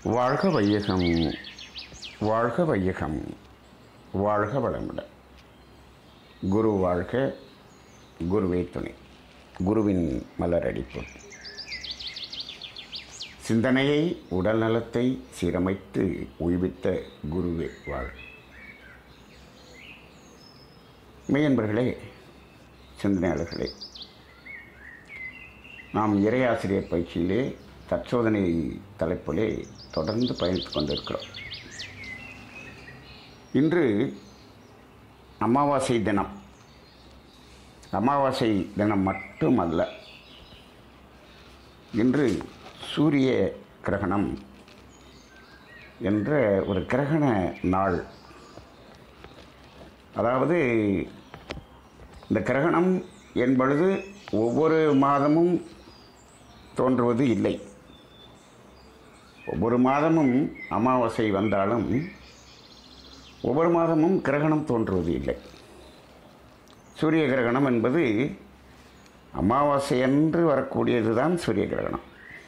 வாழ்க வையகம் வாழ்க வையகம் வாழ்க வளமுடன் குரு வாழ்க குருவே துணை குருவின் மலரடிப்பு சிந்தனையை உடல் நலத்தை சீரமைத்து உய்வித்த குருவே வாழ் மெய்யன்பர்களே சிந்தனையாளர்களே நாம் இறையாசிரியர் பயிற்சியிலே தற்சோதனை தலைப்பிலே தொடர்ந்து பயணித்து கொண்டிருக்கிறோம் இன்று அமாவாசை தினம் அமாவாசை தினம் மட்டுமல்ல இன்று சூரிய கிரகணம் என்ற ஒரு கிரகண நாள் அதாவது இந்த கிரகணம் என்பொழுது ஒவ்வொரு மாதமும் தோன்றுவது இல்லை ஒவ்வொரு மாதமும் அமாவாசை வந்தாலும் ஒவ்வொரு மாதமும் கிரகணம் தோன்றுவது இல்லை சூரிய கிரகணம் என்பது அமாவாசை அன்று வரக்கூடியது தான் சூரிய கிரகணம்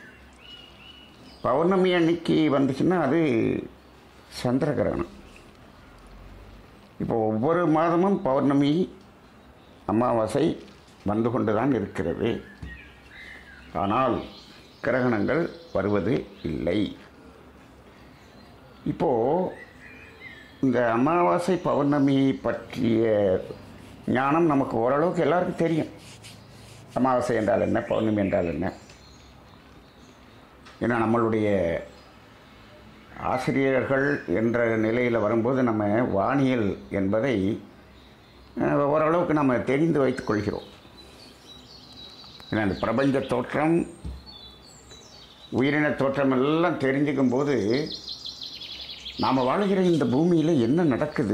பௌர்ணமி அன்னைக்கு வந்துச்சுன்னா அது சந்திர கிரகணம் இப்போ ஒவ்வொரு மாதமும் பௌர்ணமி அமாவாசை வந்து கொண்டு தான் இருக்கிறது ஆனால் கிரகணங்கள் வருவது இல்லை இப்போது இந்த அமாவாசை பௌர்ணமி பற்றிய ஞானம் நமக்கு ஓரளவுக்கு எல்லாருக்கும் தெரியும் அமாவாசை என்றால் என்ன பௌர்ணமி என்றால் என்ன ஏன்னா நம்மளுடைய ஆசிரியர்கள் என்ற நிலையில் வரும்போது நம்ம வானியல் என்பதை அஹ், ஓரளவுக்கு நம்ம தெரிந்து வைத்துக் கொள்கிறோம் ஏன்னா இந்த பிரபஞ்ச தோற்றம் உயிரின தோற்றம் எல்லாம் தெரிஞ்சுக்கும் போது நாம் வாழ்கிற இந்த பூமியில் என்ன நடக்குது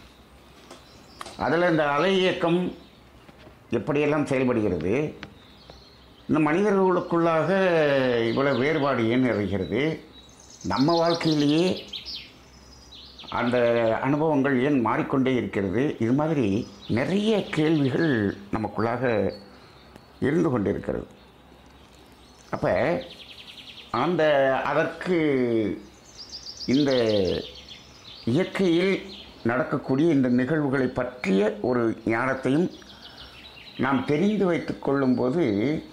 அதில் இந்த அலை இயக்கம் எப்படியெல்லாம் செயல்படுகிறது இந்த மனிதர்களுக்குள்ளாக இவ்வளோ வேறுபாடு ஏன் இருக்கிறது நம்ம வாழ்க்கையிலேயே அந்த அனுபவங்கள் ஏன் மாறிக்கொண்டே இருக்கிறது இது மாதிரி நிறைய கேள்விகள் நமக்குள்ளாக இருந்து கொண்டிருக்கிறது அப்போ அந்த அதற்கு இந்த இயற்கையில் நடக்கக்கூடிய இந்த நிகழ்வுகளை பற்றிய ஒரு ஞானத்தையும் நாம் தெரிந்து வைத்துக் கொள்ளும்போது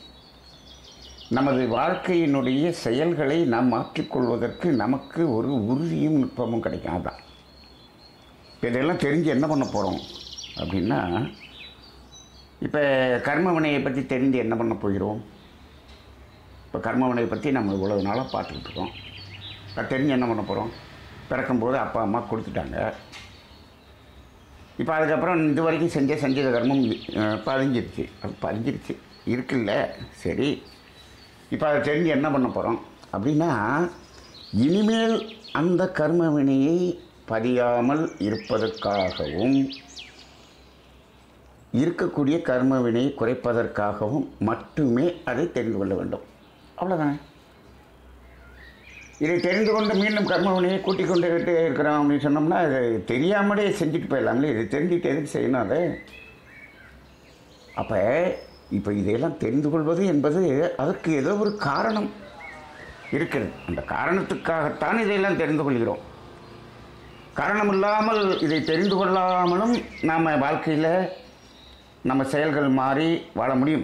நமது வாழ்க்கையினுடைய செயல்களை நாம் மாற்றிக்கொள்வதற்கு நமக்கு ஒரு உறுதியும் நுட்பமும் கிடைக்கும் அதான் இப்ப இதெல்லாம் தெரிஞ்சு என்ன பண்ண போகிறோம் அப்படின்னா இப்போ கர்மவினையை பற்றி தெரிந்து என்ன பண்ண போகிறோம் இப்போ கர்மவினையை பற்றி நம்ம இவ்வளவு நாளாக பார்த்துக்கிட்டு இருக்கோம் அது தெரிஞ்சு என்ன பண்ண போகிறோம் பிறக்கும்போது அப்பா அம்மா கொடுத்துட்டாங்க இப்போ அதுக்கப்புறம் இது வரைக்கும் செஞ்ச செஞ்ச கர்மம் அஹ், பதிஞ்சிருச்சு அது பதிஞ்சிருச்சு இருக்குல்ல சரி இப்போ அதை தெரிஞ்சு என்ன பண்ண போகிறோம் அப்படின்னா இனிமேல் அந்த கர்ம வினையை பதியாமல் இருப்பதற்காகவும் இருக்கக்கூடிய கர்ம வினையை குறைப்பதற்காகவும் மட்டுமே அதை தெரிந்து கொள்ள வேண்டும் அவ்வளோதானே இதை தெரிந்து கொண்டு மீண்டும் கர்ம வினையை கூட்டிக் கொண்டு இருக்கிறோம் அப்படின்னு சொன்னோம்னா அது தெரியாமலே செஞ்சுட்டு போயிடலாம்ல இது தெரிஞ்சுட்டு எதுக்கு செய்யணும் அதை அப்போ இப்போ இதையெல்லாம் தெரிந்து கொள்வது என்பது அதற்கு ஏதோ ஒரு காரணம் இருக்கிறது அந்த காரணத்துக்காகத்தான் இதையெல்லாம் தெரிந்து கொள்கிறோம் காரணம் இல்லாமல் இதை தெரிந்து கொள்ளாமலும் நாம் வாழ்க்கையில் நம்ம செயல்கள் மாறி வாழ முடியும்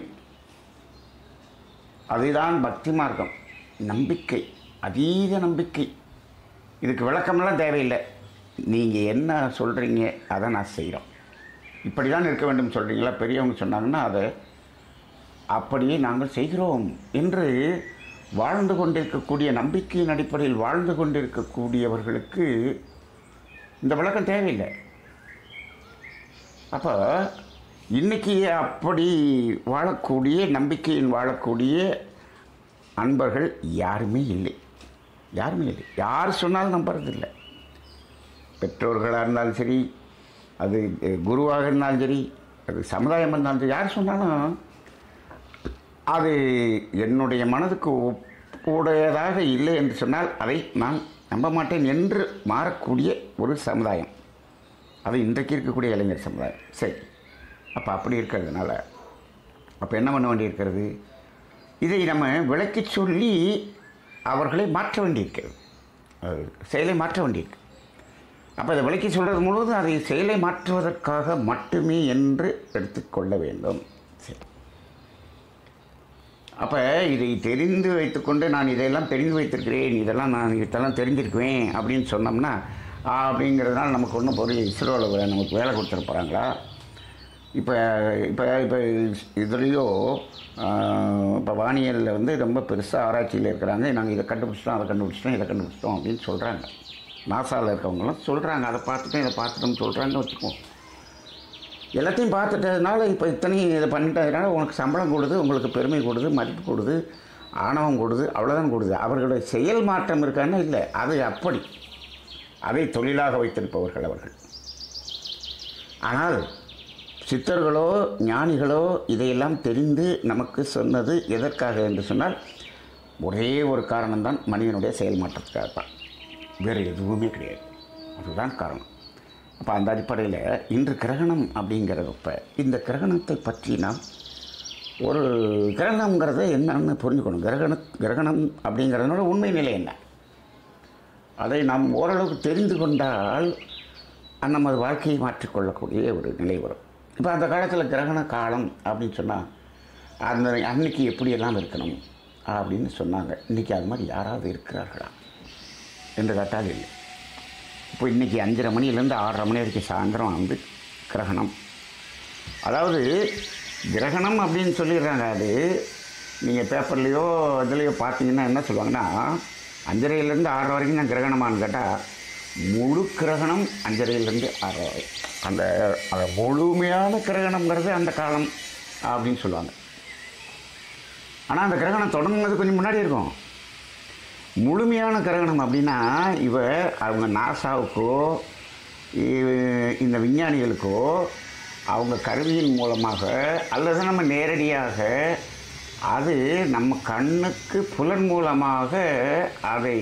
அதுதான் பக்தி மார்க்கம் நம்பிக்கை அதீத நம்பிக்கை இதுக்கு விளக்கமெல்லாம் தேவையில்லை நீங்கள் என்ன சொல்கிறீங்க அதை நான் செய்கிறோம் இப்படி தான் இருக்க வேண்டும் சொல்கிறீங்களா பெரியவங்க சொன்னாங்கன்னா அதை அப்படியே நாங்கள் செய்கிறோம் என்று வாழ்ந்து கொண்டிருக்கக்கூடிய நம்பிக்கையின் அடிப்படையில் வாழ்ந்து கொண்டிருக்கக்கூடியவர்களுக்கு இந்த விளக்கம் தேவையில்லை அப்போ இன்னைக்கு அப்படி வாழக்கூடிய நம்பிக்கையில் வாழக்கூடிய அன்பர்கள் யாருமே இல்லை யாருமே இல்லை யார் சொன்னாலும் நம்புறதில்லை பெற்றோர்களாக இருந்தாலும் சரி அது அஹ், குருவாக இருந்தாலும் சரி அது சமுதாயம் இருந்தாலும் சரி யார் சொன்னாலும் அது என்னுடைய மனதுக்கு ஒப்புடையதாக இல்லை என்று சொன்னால் அதை நான் நம்ப மாட்டேன் என்று மாறக்கூடிய ஒரு சமுதாயம் அது இன்றைக்கு இருக்கக்கூடிய இளைஞர் சமுதாயம் சரி அப்போ அப்படி இருக்கிறதுனால அப்போ என்ன பண்ண வேண்டியிருக்கிறது இதை நம்ம விளக்கி சொல்லி அவர்களை மாற்ற வேண்டியிருக்கிறது அது செயலை மாற்ற வேண்டியிருக்கு அப்போ இதை விளக்கி சொல்கிறது முழுவதும் அதை செயலை மாற்றுவதற்காக மட்டுமே என்று எடுத்துக்கொள்ள வேண்டும் சரி அப்போ இதை தெரிந்து வைத்துக்கொண்டு நான் இதையெல்லாம் தெரிந்து வைத்திருக்கிறேன் இதெல்லாம் நான் இதெல்லாம் தெரிஞ்சிருக்குவேன் அப்படின்னு சொன்னோம்னா ஆ, அப்படிங்கிறதுனால நமக்கு ஒன்றும் பொருள் இஸ்ரோவில் நமக்கு வேலை கொடுத்துட போகிறாங்களா இப்போ இப்போ இப்போ இதுலேயோ இப்போ வானியலில் வந்து ரொம்ப பெருசாக ஆராய்ச்சியில் இருக்கிறாங்க நாங்கள் இதை கண்டுபிடிச்சிட்டோம் அதை கண்டுபிடிச்சிட்டோம் இதை கண்டுபிடிச்சிட்டோம் அப்படின்னு சொல்கிறாங்க நாசாவில் இருக்கவங்களாம் சொல்கிறாங்க அதை பார்த்துட்டோம் இதை பார்த்துட்டோம்னு சொல்கிறாங்கன்னு வச்சுக்குவோம் எல்லாத்தையும் பார்த்துட்டதுனால இப்போ இத்தனையும் இதை பண்ணிட்டதுனால உனக்கு சம்பளம் கொடுது உங்களுக்கு பெருமை கொடுது மதிப்பு கொடுது ஆணவம் கொடுது அவ்வளோதான் கொடுது அவர்களுடைய செயல் மாற்றம் இருக்கான்னா இல்லை அது அப்படி அதை தொழிலாக வைத்திருப்பவர்கள் அவர்கள் ஆனால் சித்தர்களோ ஞானிகளோ இதையெல்லாம் தெரிந்து நமக்கு சொன்னது எதற்காக என்று சொன்னால் ஒரே ஒரு காரணம்தான் மனிதனுடைய செயல் மாற்றத்துக்காக தான் வேறு எதுவுமே கிடையாது அதுதான் காரணம் அப்போ அந்த அடிப்படையில் இன்று கிரகணம் அப்படிங்கிறதப்ப இந்த கிரகணத்தை பற்றி நாம் ஒரு கிரகணம்ங்கிறத என்னன்னு புரிஞ்சுக்கணும் கிரகண கிரகணம் அப்படிங்கிறதுனோட உண்மை நிலை என்ன அதை நாம் ஓரளவுக்கு தெரிந்து கொண்டால் நமது வாழ்க்கையை மாற்றிக்கொள்ளக்கூடிய ஒரு நிலை வரும் இப்போ அந்த காலத்தில் கிரகண காலம் அப்படின்னு சொன்னால் அந்த அன்னைக்கு எப்படியெல்லாம் இருக்கணும் அப்படின்னு சொன்னாங்க இன்றைக்கி அது மாதிரி யாராவது இருக்கிறார்களா என்று கேட்டால் இல்லை இப்போ இன்றைக்கி அஞ்சரை மணிலேருந்து ஆறரை மணி வரைக்கும் சாயந்தரம் வந்து கிரகணம் அதாவது கிரகணம் அப்படின்னு சொல்லிடுறாங்க அது நீங்கள் பேப்பர்லேயோ இதுலேயோ பார்த்தீங்கன்னா என்ன சொல்லுவாங்கன்னா அஞ்சரையிலேருந்து ஆறரை வரைக்கும் தான் கிரகணமான்னு கேட்டால் முழு கிரகணம் அஞ்சரையிலேருந்து ஆறரை வரை அந்த அந்த முழுமையான கிரகணம்ங்கிறது அந்த காலம் அப்படின்னு சொல்லுவாங்க ஆனால் அந்த கிரகணம் தொடங்குனது கொஞ்சம் முன்னாடி இருக்கும் முழுமையான கிரகணம் அப்படின்னா இவ அவங்க நாசாவுக்கோ இ- இந்த விஞ்ஞானிகளுக்கோ அவங்க கருவியின் மூலமாக அல்லது நம்ம நேரடியாக அது நம்ம கண்ணுக்கு புலன் மூலமாக அதை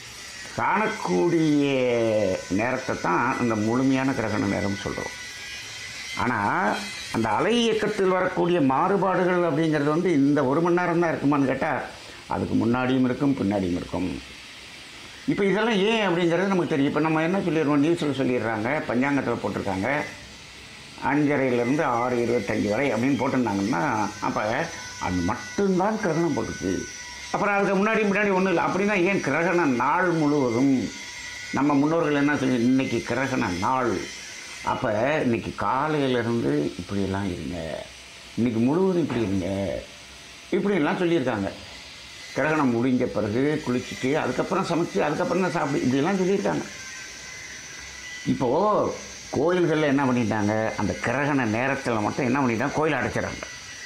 காணக்கூடிய நேரத்தை தான் அந்த முழுமையான கிரகண நேரம் சொல்கிறோம் ஆனால் அந்த அலை இயக்கத்தில் வரக்கூடிய மாறுபாடுகள் அப்படிங்கிறது வந்து இந்த ஒரு மணி நேரம் தான் இருக்குமான்னு கேட்டால் அதுக்கு முன்னாடியும் இருக்கும் பின்னாடியும் இருக்கும் இப்போ இதெல்லாம் ஏன் அப்படிங்கிறது நமக்கு தெரியும் இப்போ நம்ம என்ன சொல்லிடுவோம் நியூஸில் சொல்லிடுறாங்க பஞ்சாங்கத்தில் போட்டிருக்காங்க அஞ்சரையிலேருந்து ஆறு இருபத்தஞ்சி வரை அப்படின்னு போட்டிருந்தாங்கன்னா அப்போ அது மட்டும்தான் கிரகணம் போட்டுருக்கு அப்புறம் அதுக்கு முன்னாடி முன்னாடி ஒன்றும் இல்லை அப்படின்னா ஏன் கிரகண நாள் முழுவதும் நம்ம முன்னோர்கள் என்ன சொல்லி இன்னைக்கு கிரகண நாள் அப்போ இன்னைக்கு காலையிலேருந்து இப்படியெல்லாம் இருங்க இன்னைக்கு முழுவதும் இப்படி இருங்க இப்படியெல்லாம் சொல்லியிருக்காங்க கிரகணம் முடிஞ்ச பிறகு குளிச்சுட்டு அதுக்கப்புறம் சமைச்சு அதுக்கப்புறம் தான் சாப்பிடு இப்படியெல்லாம் சொல்லியிருக்காங்க இப்போது கோயில்களில் என்ன பண்ணிட்டாங்க அந்த கிரகண நேரத்தில் மட்டும் என்ன பண்ணிட்டாங்க கோயில் அடைச்சிடறாங்க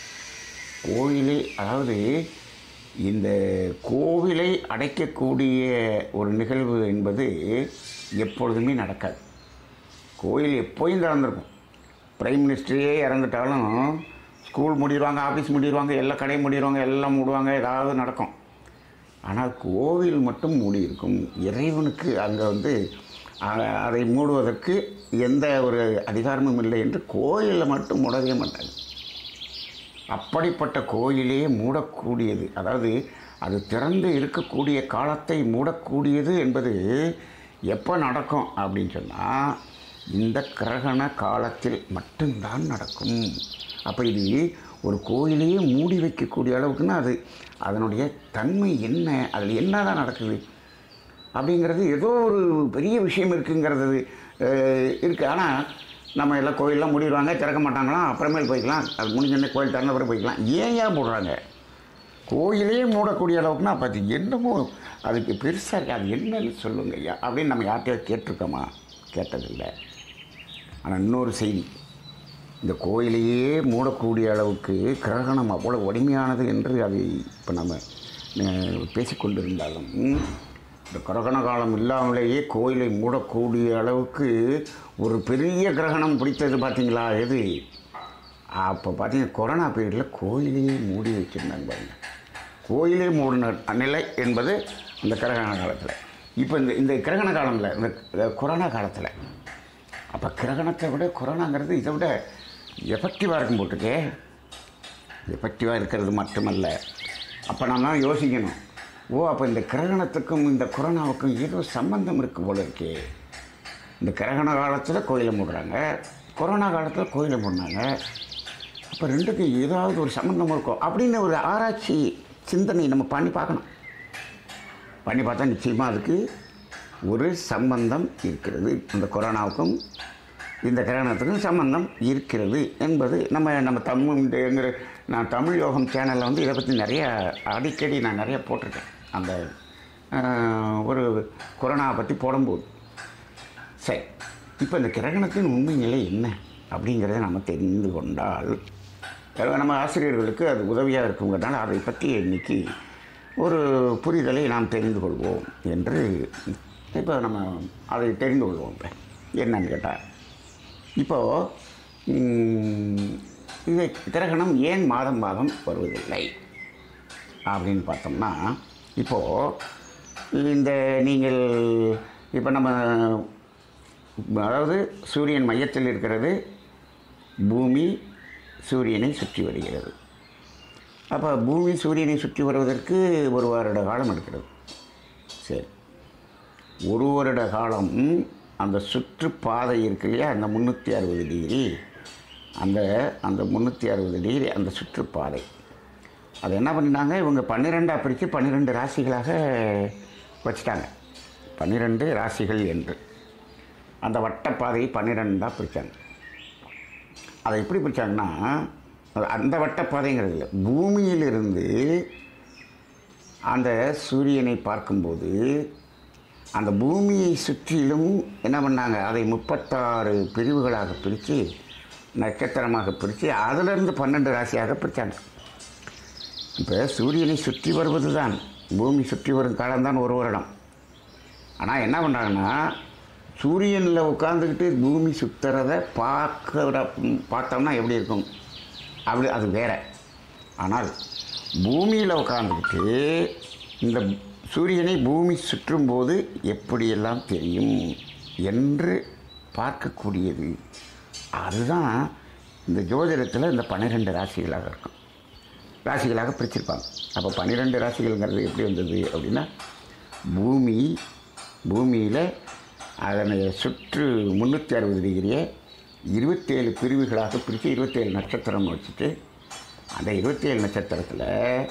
கோயிலை அதாவது இந்த கோவிலை அடைக்கக்கூடிய ஒரு நிகழ்வு என்பது எப்பொழுதுமே நடக்காது கோயில் எப்போயும் திறந்திருக்கும் பிரைம் மினிஸ்டரே இறந்துட்டாலும் ஸ்கூல் மூடிடுவாங்க ஆஃபீஸ் மூடிடுவாங்க எல்லா கடையும் மூடிடுவாங்க எல்லாம் மூடுவாங்க ஏதாவது நடக்கும் ஆனால் கோவில் மட்டும் மூடி இருக்கும் இறைவனுக்கு அங்கே வந்து அ- அதை மூடுவதற்கு எந்த ஒரு அதிகாரமும் இல்லை என்று கோயிலில் மட்டும் மூடவே மாட்டாங்க அப்படிப்பட்ட கோயிலே மூடக்கூடியது அதாவது அது திறந்து இருக்கக்கூடிய காலத்தை மூடக்கூடியது என்பது எப்போ நடக்கும் அப்படின்னு சொன்னால் இந்த கிரகண காலத்தில் மட்டும்தான் நடக்கும் அப்போ இது ஒரு கோயிலையே மூடி வைக்கக்கூடிய அளவுக்குன்னா அது அதனுடைய தன்மை என்ன அதில் என்ன தான் நடக்குது அப்படிங்கிறது ஏதோ ஒரு பெரிய விஷயம் இருக்குங்கிறது இருக்குது ஆனால் நம்ம எல்லாம் கோயிலெலாம் மூடிடுவாங்க திறக்க மாட்டாங்களாம் அப்புறமேல் போய்க்கலாம் அது முடிஞ்சோடனே கோயில் திறந்த பிறகு போய்க்கலாம் ஏன் ஏன் மூடுறாங்க கோயிலே மூடக்கூடிய அளவுக்குன்னா அப்போ அது என்னமோ அதுக்கு பெருசாக இருக்கு அது என்னன்னு சொல்லுங்க ஐயா அப்படின்னு நம்ம யார்கிட்டயாவது கேட்டிருக்கோமா கேட்டதில்லை ஆனால் இன்னொரு செய்தி இந்த கோயிலையே மூடக்கூடிய அளவுக்கு கிரகணம் அவ்வளோ வலிமையானது என்று அதை இப்போ நம்ம அஹ், பேசிக்கொண்டிருந்தாலும் இந்த கிரகண காலம் இல்லாமலேயே கோயிலை மூடக்கூடிய அளவுக்கு ஒரு பெரிய கிரகணம் பிடித்தது பார்த்தீங்களா எது அப்போ பார்த்தீங்கன்னா கொரோனா பீரியடில் கோயிலையே மூடி வச்சுருந்தாங்க பாருங்க கோயிலே மூடின நிலை என்பது இந்த கிரகண காலத்தில் இப்போ இந்த இந்த கிரகண காலத்தில் இந்த இந்த கொரோனா காலத்தில் அப்போ கிரகணத்தை விட கொரோனாங்கிறது இதை விட எஃபெக்டிவாக இருக்கும் போட்டுக்கே எஃபெக்டிவாக இருக்கிறது மட்டுமல்ல அப்போ நம்ம யோசிக்கணும் ஓ அப்போ இந்த கிரகணத்துக்கும் இந்த கொரோனாவுக்கும் ஏதோ சம்பந்தம் இருக்குது போல இருக்கே இந்த கிரகண காலத்தில் கோயிலை மூடுறாங்க கொரோனா காலத்தில் கோயிலை மூடினாங்க அப்போ ரெண்டுக்கும் ஏதாவது ஒரு சம்மந்தம் இருக்கும் அப்படின்னு ஒரு ஆராய்ச்சி சிந்தனை நம்ம பண்ணி பார்க்கணும் பண்ணி பார்த்தா நிச்சயமாக அதுக்கு ஒரு சம்பந்தம் இருக்கிறது இந்த கொரோனாவுக்கும் இந்த கிரகணத்துக்கும் சம்பந்தம் இருக்கிறது என்பது நம்ம நம்ம தமிழ் இந்த எங்கிற நான் தமிழ் யோகம் சேனலில் வந்து இதை பற்றி நிறைய அடிக்கடி நான் நிறைய போட்டிருக்கேன் அந்த ஆஹ், ஒரு கொரோனாவை பற்றி போடும்போது சரி இப்போ இந்த கிரகணத்தின் உண்மை நிலை என்ன அப்படிங்கிறத நம்ம தெரிந்து கொண்டால் அஹ் நம்ம ஆசிரியர்களுக்கு அது உதவியாக இருக்குங்கிறதுனால அதை பற்றி இன்னைக்கு ஒரு புரிதலை நாம் தெரிந்து கொள்வோம் என்று இப்போ நம்ம அதை தெரிந்து கொள்வோம் இப்போ என்னன்னு கேட்டால் இப்போது இது கிரகணம் ஏன் மாதம் மாதம் வருவதில்லை அப்படின்னு பார்த்தோம்னா இப்போது இந்த நீங்கள் இப்போ நம்ம அதாவது சூரியன் மையத்தில் இருக்கிறது பூமி சூரியனை சுற்றி வருகிறது அப்போ பூமி சூரியனை சுற்றி வருவதற்கு ஒரு வருட காலம் எடுக்கிறது சரி ஒரு வருட காலம் அந்த சுற்றுப்பாதை இருக்கு இல்லையா அந்த முந்நூற்றி அறுபது டிகிரி அந்த அந்த முந்நூற்றி அறுபது டிகிரி அந்த சுற்றுப்பாதை அதை என்ன பண்ணினாங்க இவங்க பன்னிரெண்டாக பிரித்து பன்னிரெண்டு ராசிகளாக வச்சுட்டாங்க பன்னிரெண்டு ராசிகள் என்று அந்த வட்டப்பாதையை பன்னிரெண்டாக பிரித்தாங்க அதை எப்படி பிரித்தாங்கன்னா அது அந்த வட்டப்பாதைங்கிறது இல்லை பூமியிலிருந்து அந்த சூரியனை பார்க்கும்போது அந்த பூமியை சுற்றிலும் என்ன பண்ணாங்க அதை முப்பத்தாறு பிரிவுகளாக பிரித்து நட்சத்திரமாக பிரித்து அதிலிருந்து பன்னெண்டு ராசியாக பிரித்தாங்க இப்போ சூரியனை சுற்றி வருவது தான் பூமி சுற்றி வரும் காலம்தான் ஒரு வருடம் ஆனால் என்ன பண்ணுறாங்கன்னா சூரியனில் உட்காந்துக்கிட்டு பூமி சுற்றுறத பார்க்குற பார்த்தோம்னா எப்படி இருக்கும் அப்படி அது வேற ஆனால் பூமியில் உட்காந்துக்கிட்டு இந்த சூரியனை பூமி சுற்றும்போது எப்படியெல்லாம் தெரியும் என்று பார்க்கக்கூடியது அதுதான் இந்த ஜோதிடத்தில் இந்த பன்னிரெண்டு ராசிகளாக இருக்கும் ராசிகளாக பிரிச்சிருப்பாங்க அப்போ பன்னிரெண்டு ராசிகள்ங்கிறது எப்படி வந்தது அப்படின்னா பூமி பூமியில் அதனை சுற்று முந்நூற்றி அறுபது டிகிரியை இருபத்தேழு பிரிவுகளாக பிரித்து இருபத்தேழு நட்சத்திரம் வச்சுட்டு அந்த இருபத்தேழு நட்சத்திரத்தில்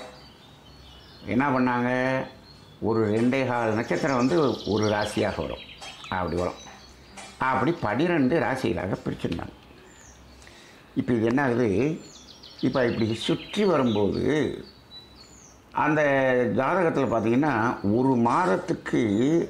என்ன பண்ணாங்க ஒரு ரெண்டே கால் நட்சத்திரம் வந்து ஒரு ராசியாக வரும் அப்படி வரும் அப்படி பன்னிரெண்டு ராசிகளாக பிரிச்சிருந்தாங்க இப்போ இது என்ன ஆகுது இப்போ இப்படி சுற்றி வரும்போது அந்த ஜாதகத்தில் பார்த்தீங்கன்னா ஒரு மாதத்துக்கு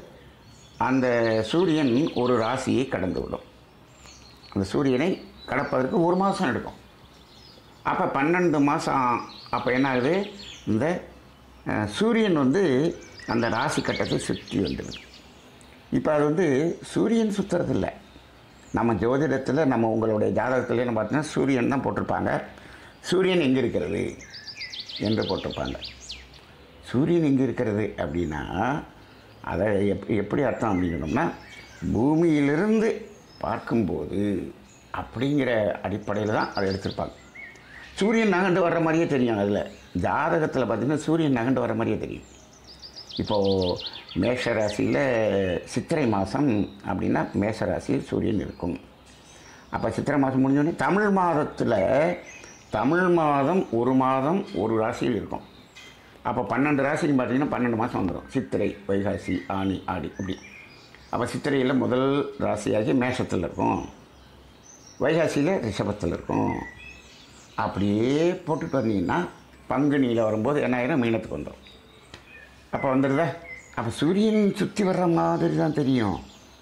அந்த சூரியன் ஒரு ராசியை கடந்து விடும் அந்த சூரியனை கடப்பதற்கு ஒரு மாதம் எடுக்கும் அப்போ பன்னெண்டு மாதம் அப்போ என்ன ஆகுது இந்த அஹ், சூரியன் வந்து அந்த ராசி கட்டத்தை சுற்றி வந்துடுது இப்போ அது வந்து சூரியன் சுற்றுறதில்ல நம்ம ஜோதிடத்தில் நம்ம உங்களுடைய ஜாதகத்தில் என்ன பார்த்தீங்கன்னா சூரியன் தான் போட்டிருப்பாங்க சூரியன் எங்கே இருக்கிறது என்று போட்டிருப்பாங்க சூரியன் எங்கே இருக்கிறது அப்படின்னா அதை எப் எப்படி அர்த்தம் அப்படிங்கணும்னா பூமியிலிருந்து பார்க்கும்போது அப்படிங்கிற அடிப்படையில் தான் அதை எடுத்திருப்பாங்க சூரியன் நகண்டு வர்ற மாதிரியே தெரியும் அதில் ஜாதகத்தில் பார்த்திங்கன்னா சூரியன் நகண்டு வர்ற மாதிரியே தெரியும் இப்போது மேஷ ராசியில் சித்திரை மாதம் அப்படின்னா மேஷ ராசியில் சூரியன் இருக்கும் அப்போ சித்திரை மாதம் முடிஞ்சோடனே தமிழ் மாதத்தில் தமிழ் மாதம் ஒரு மாதம் ஒரு ராசியில் இருக்கும் அப்போ பன்னெண்டு ராசின்னு பார்த்தீங்கன்னா பன்னெண்டு மாதம் வந்துடும் சித்திரை வைகாசி ஆனி ஆடி இப்படி அப்போ சித்திரையில் முதல் ராசியாகி மேஷத்தில் இருக்கும் வைகாசியில் ரிஷபத்தில் இருக்கும் அப்படியே போட்டுட்டு வந்தீங்கன்னா பங்குனியில் வரும்போது என்ன ஆயிரும் மீனத்துக்கு வந்துடும் அப்போ வந்துடுதா அப்போ சூரியன் சுற்றி வர்ற மாதிரி தான் தெரியும்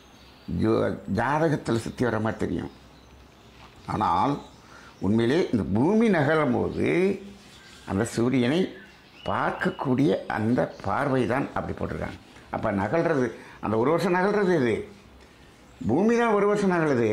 ஜோ ஜாதகத்தில் சுற்றி வர்ற மாதிரி தெரியும் ஆனால் உண்மையிலே இந்த பூமி நகரும் போது அந்த சூரியனை பார்க்கக்கூடிய அந்த பார்வை தான் அப்படி போட்டிருக்காங்க அப்போ நகல்றது அந்த ஒரு வருஷம் நகல்றது இது பூமி தான் ஒரு வருஷம் நகலுது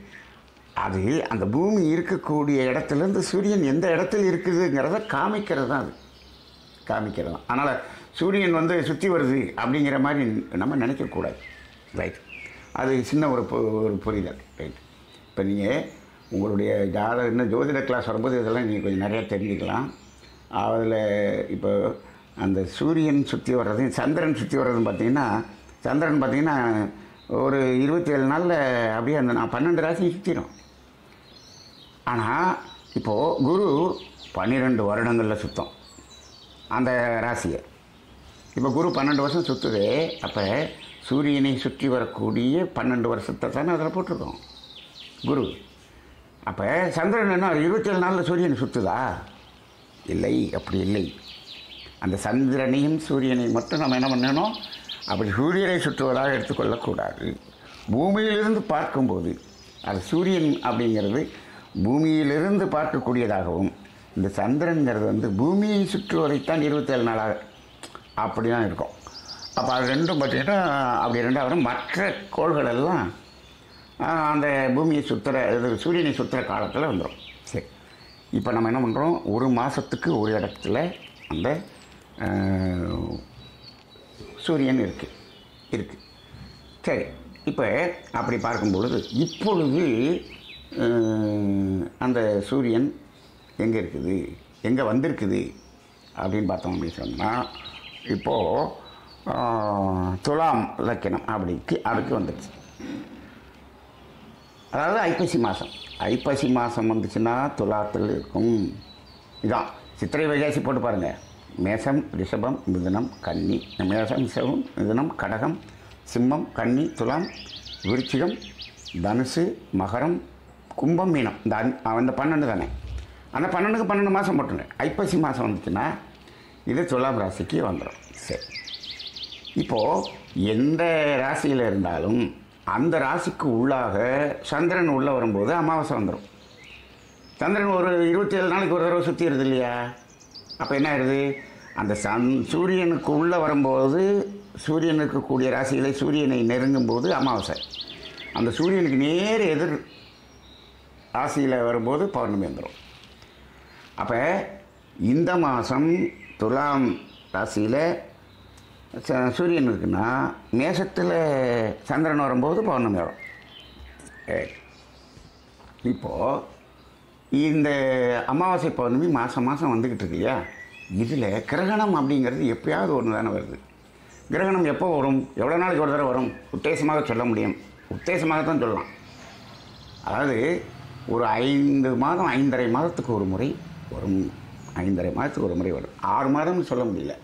அது அந்த பூமி இருக்கக்கூடிய இடத்துலேருந்து சூரியன் எந்த இடத்துல இருக்குதுங்கிறத காமிக்கிறது தான் அது காமிக்கிறது தான் அதனால் சூரியன் வந்து சுற்றி வருது அப்படிங்கிற மாதிரி நம்ம நினைக்கக்கூடாது ரைட் அது சின்ன ஒரு பு- ஒரு புரிதல் ரைட் இப்போ நீங்கள் உங்களுடைய ஜாதக இன்னும் ஜோதிட கிளாஸ் வரும்போது இதெல்லாம் நீங்கள் கொஞ்சம் நிறையா தெரிஞ்சுக்கலாம் அதில் இப்போ அந்த சூரியன் சுற்றி வர்றது சந்திரன் சுற்றி வர்றதுன்னு பார்த்தீங்கன்னா சந்திரன் பார்த்தீங்கன்னா ஒரு இருபத்தி ஏழு நாளில் அப்படியே அந்த நான் பன்னெண்டு ராசி சுற்றிடும் ஆனால் இப்போது குரு பன்னிரெண்டு வருடங்களில் சுத்தம் அந்த ராசியை இப்போ குரு பன்னெண்டு வருஷம் சுற்றுது அப்போ சூரியனை சுற்றி வரக்கூடிய பன்னெண்டு வருஷத்தை தானே அதில் போட்டிருக்கோம் குரு அப்போ சந்திரன் என்ன இருபத்தேழு நாளில் சூரியன் சுற்றுதா இல்லை அப்படி இல்லை அந்த சந்திரனையும் சூரியனையும் மட்டும் நம்ம என்ன பண்ணணும் அப்படி சூரியனை சுற்றுவதாக எடுத்துக்கொள்ளக்கூடாது பூமியிலிருந்து பார்க்கும்போது அது சூரியன் அப்படிங்கிறது பூமியிலிருந்து பார்க்கக்கூடியதாகவும் இந்த சந்திரன்கிறது வந்து பூமியை சுற்றுவதைத்தான் இருபத்தேழு நாளாக அப்படி தான் இருக்கும் அப்போ அது ரெண்டும் பார்த்தீங்கன்னா அப்படி ரெண்டாவது மற்ற கோள்கள் எல்லாம் ஆஹ், அந்த பூமியை சுற்றுற இது சூரியனை சுற்றுற காலத்தில் வந்துடும் சரி இப்போ நம்ம என்ன பண்ணுறோம் ஒரு மாதத்துக்கு ஒரு இடத்துல அந்த ஆஹ், சூரியன் இருக்குது இருக்குது சரி இப்போ அப்படி பார்க்கும் பொழுது இப்பொழுது ஆஹ், அந்த சூரியன் எங்கே இருக்குது எங்கே வந்திருக்குது அப்படின்னு பார்த்தோம் அப்படின்னு சொன்னால் இப்போது துலாம் லக்கணம் அப்படிக்கு அதுக்கு வந்துடுச்சு அதாவது ஐப்பசி மாதம் ஐப்பசி மாதம் வந்துச்சுன்னா துலாத்தில் இருக்கும் இதான் சித்திரை வைகாசி போட்டு பாருங்கள் மேசம் ரிஷபம் மிதுனம் கன்னி மேசம் ரிஷபம் மிதுனம் கடகம் சிம்மம் கன்னி துலாம் விருச்சிகம் தனுசு மகரம் கும்பம் மீனம் இந்த அஞ்- அந்த பன்னெண்டு தானே அந்த பன்னெண்டுக்கு பன்னெண்டு மாதம் போட்டுங்க ஐப்பசி மாதம் வந்துச்சுன்னா இது துலாம் ராசிக்கு வந்துடும் சரி இப்போது எந்த ராசியில் இருந்தாலும் அந்த ராசிக்கு உள்ளாக சந்திரன் உள்ளே வரும்போது அமாவாசை வந்துடும் சந்திரன் ஒரு இருபத்தி ஏழு நாளைக்கு ஒரு தடவை சுற்றிடுது இல்லையா அப்போ என்ன ஆயிடுது அந்த சந் சூரியனுக்கு உள்ளே வரும்போது சூரியன் இருக்கக்கூடிய ராசிகளை சூரியனை நெருங்கும் போது அமாவாசை அந்த சூரியனுக்கு நேர் எதிர் ராசியில் வரும்போது பௌர்ணமி வந்துடும் அப்போ இந்த மாதம் துலாம் ராசியில் ச- சூரியன் இருக்குன்னா மேசத்தில் சந்திரன் வரும்போது பௌர்ணமி வரும் ஏய். இப்போது இந்த அமாவாசை பௌர்ணமி மாதம் மாதம் வந்துக்கிட்டு இருக்கு இல்லையா இதில் கிரகணம் அப்படிங்கிறது எப்பயாவது ஒன்று தானே வருது கிரகணம் எப்போ வரும் எவ்வளோ நாளைக்கு ஒரு தடவை வரும் உத்தேசமாக சொல்ல முடியும் உத்தேசமாக தான் சொல்லலாம் அதாவது ஒரு ஐந்து மாதம் ஐந்தரை மாதத்துக்கு ஒரு முறை வரும் ஐந்தரை மாதத்துக்கு ஒரு முறை வரும் ஆறு மாதம்னு சொல்ல முடியல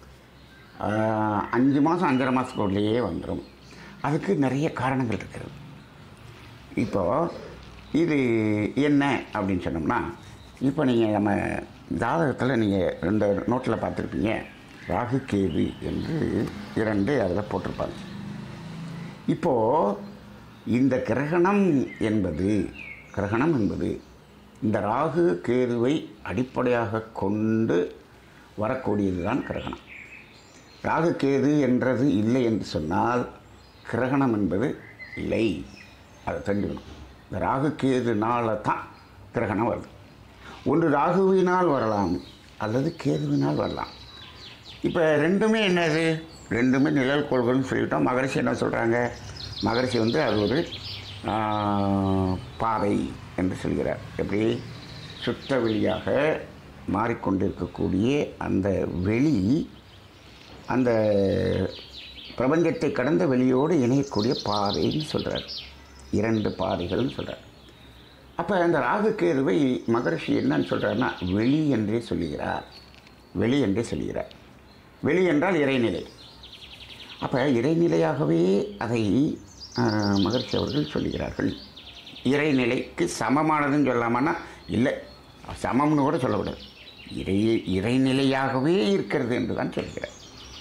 ஆஹ், அஞ்சு மாதம் அஞ்சரை மாதத்துக்குள்ளேயே வந்துடும் அதுக்கு நிறைய காரணங்கள் இருக்கிறது இப்போது இது என்ன அப்படின்னு சொன்னோம்னா இப்போ நீங்கள் நம்ம ஜாதகத்தில் நீங்கள் ரெண்டு நோட்டில் பார்த்துருப்பீங்க ராகு கேது என்று இரண்டு அதில் போட்டிருப்பாங்க இப்போது இந்த கிரகணம் என்பது கிரகணம் என்பது இந்த ராகு கேதுவை அடிப்படையாக கொண்டு வரக்கூடியது தான் கிரகணம் ராகு கேது என்றது இல்லை என்று சொன்னால் கிரகணம் என்பது இல்லை அதை தெரிஞ்சுக்கணும் இந்த ராகு கேதுனால தான் கிரகணம் வருது ஒன்று ராகுவினால் வரலாம் அல்லது கேதுவினால் வரலாம் இப்போ ரெண்டுமே என்னது ரெண்டுமே நிழல் கோள்கள்னு சொல்லிட்டோம் மகரிஷி என்ன சொல்கிறாங்க மகரிஷி வந்து அது ஒரு ஆ, பாதை என்று சொல்கிறார் எப்படி சுத்த வெளியாக மாறிக்கொண்டிருக்கக்கூடிய அந்த வெளி அந்த பிரபஞ்சத்தை கடந்த வெளியோடு இணையக்கூடிய பாதைன்னு சொல்கிறார் இரண்டு பாதைகள்னு சொல்கிறார் அப்போ அந்த ராகு கேதுவை மகரிஷி என்னன்னு சொல்கிறாருன்னா வெளி என்றே சொல்லுகிறார் வெளி என்றே சொல்லுகிறார் வெளி என்றால் இறைநிலை அப்போ இறைநிலையாகவே அதை ஆஹ், மகரிஷி அவர்கள் சொல்லுகிறார்கள் இறைநிலைக்கு சமமானதுன்னு சொல்லாமன்னா இல்லை சமம்னு கூட சொல்லக்கூடாது இறை இறைநிலையாகவே இருக்கிறது என்று தான் சொல்கிறார்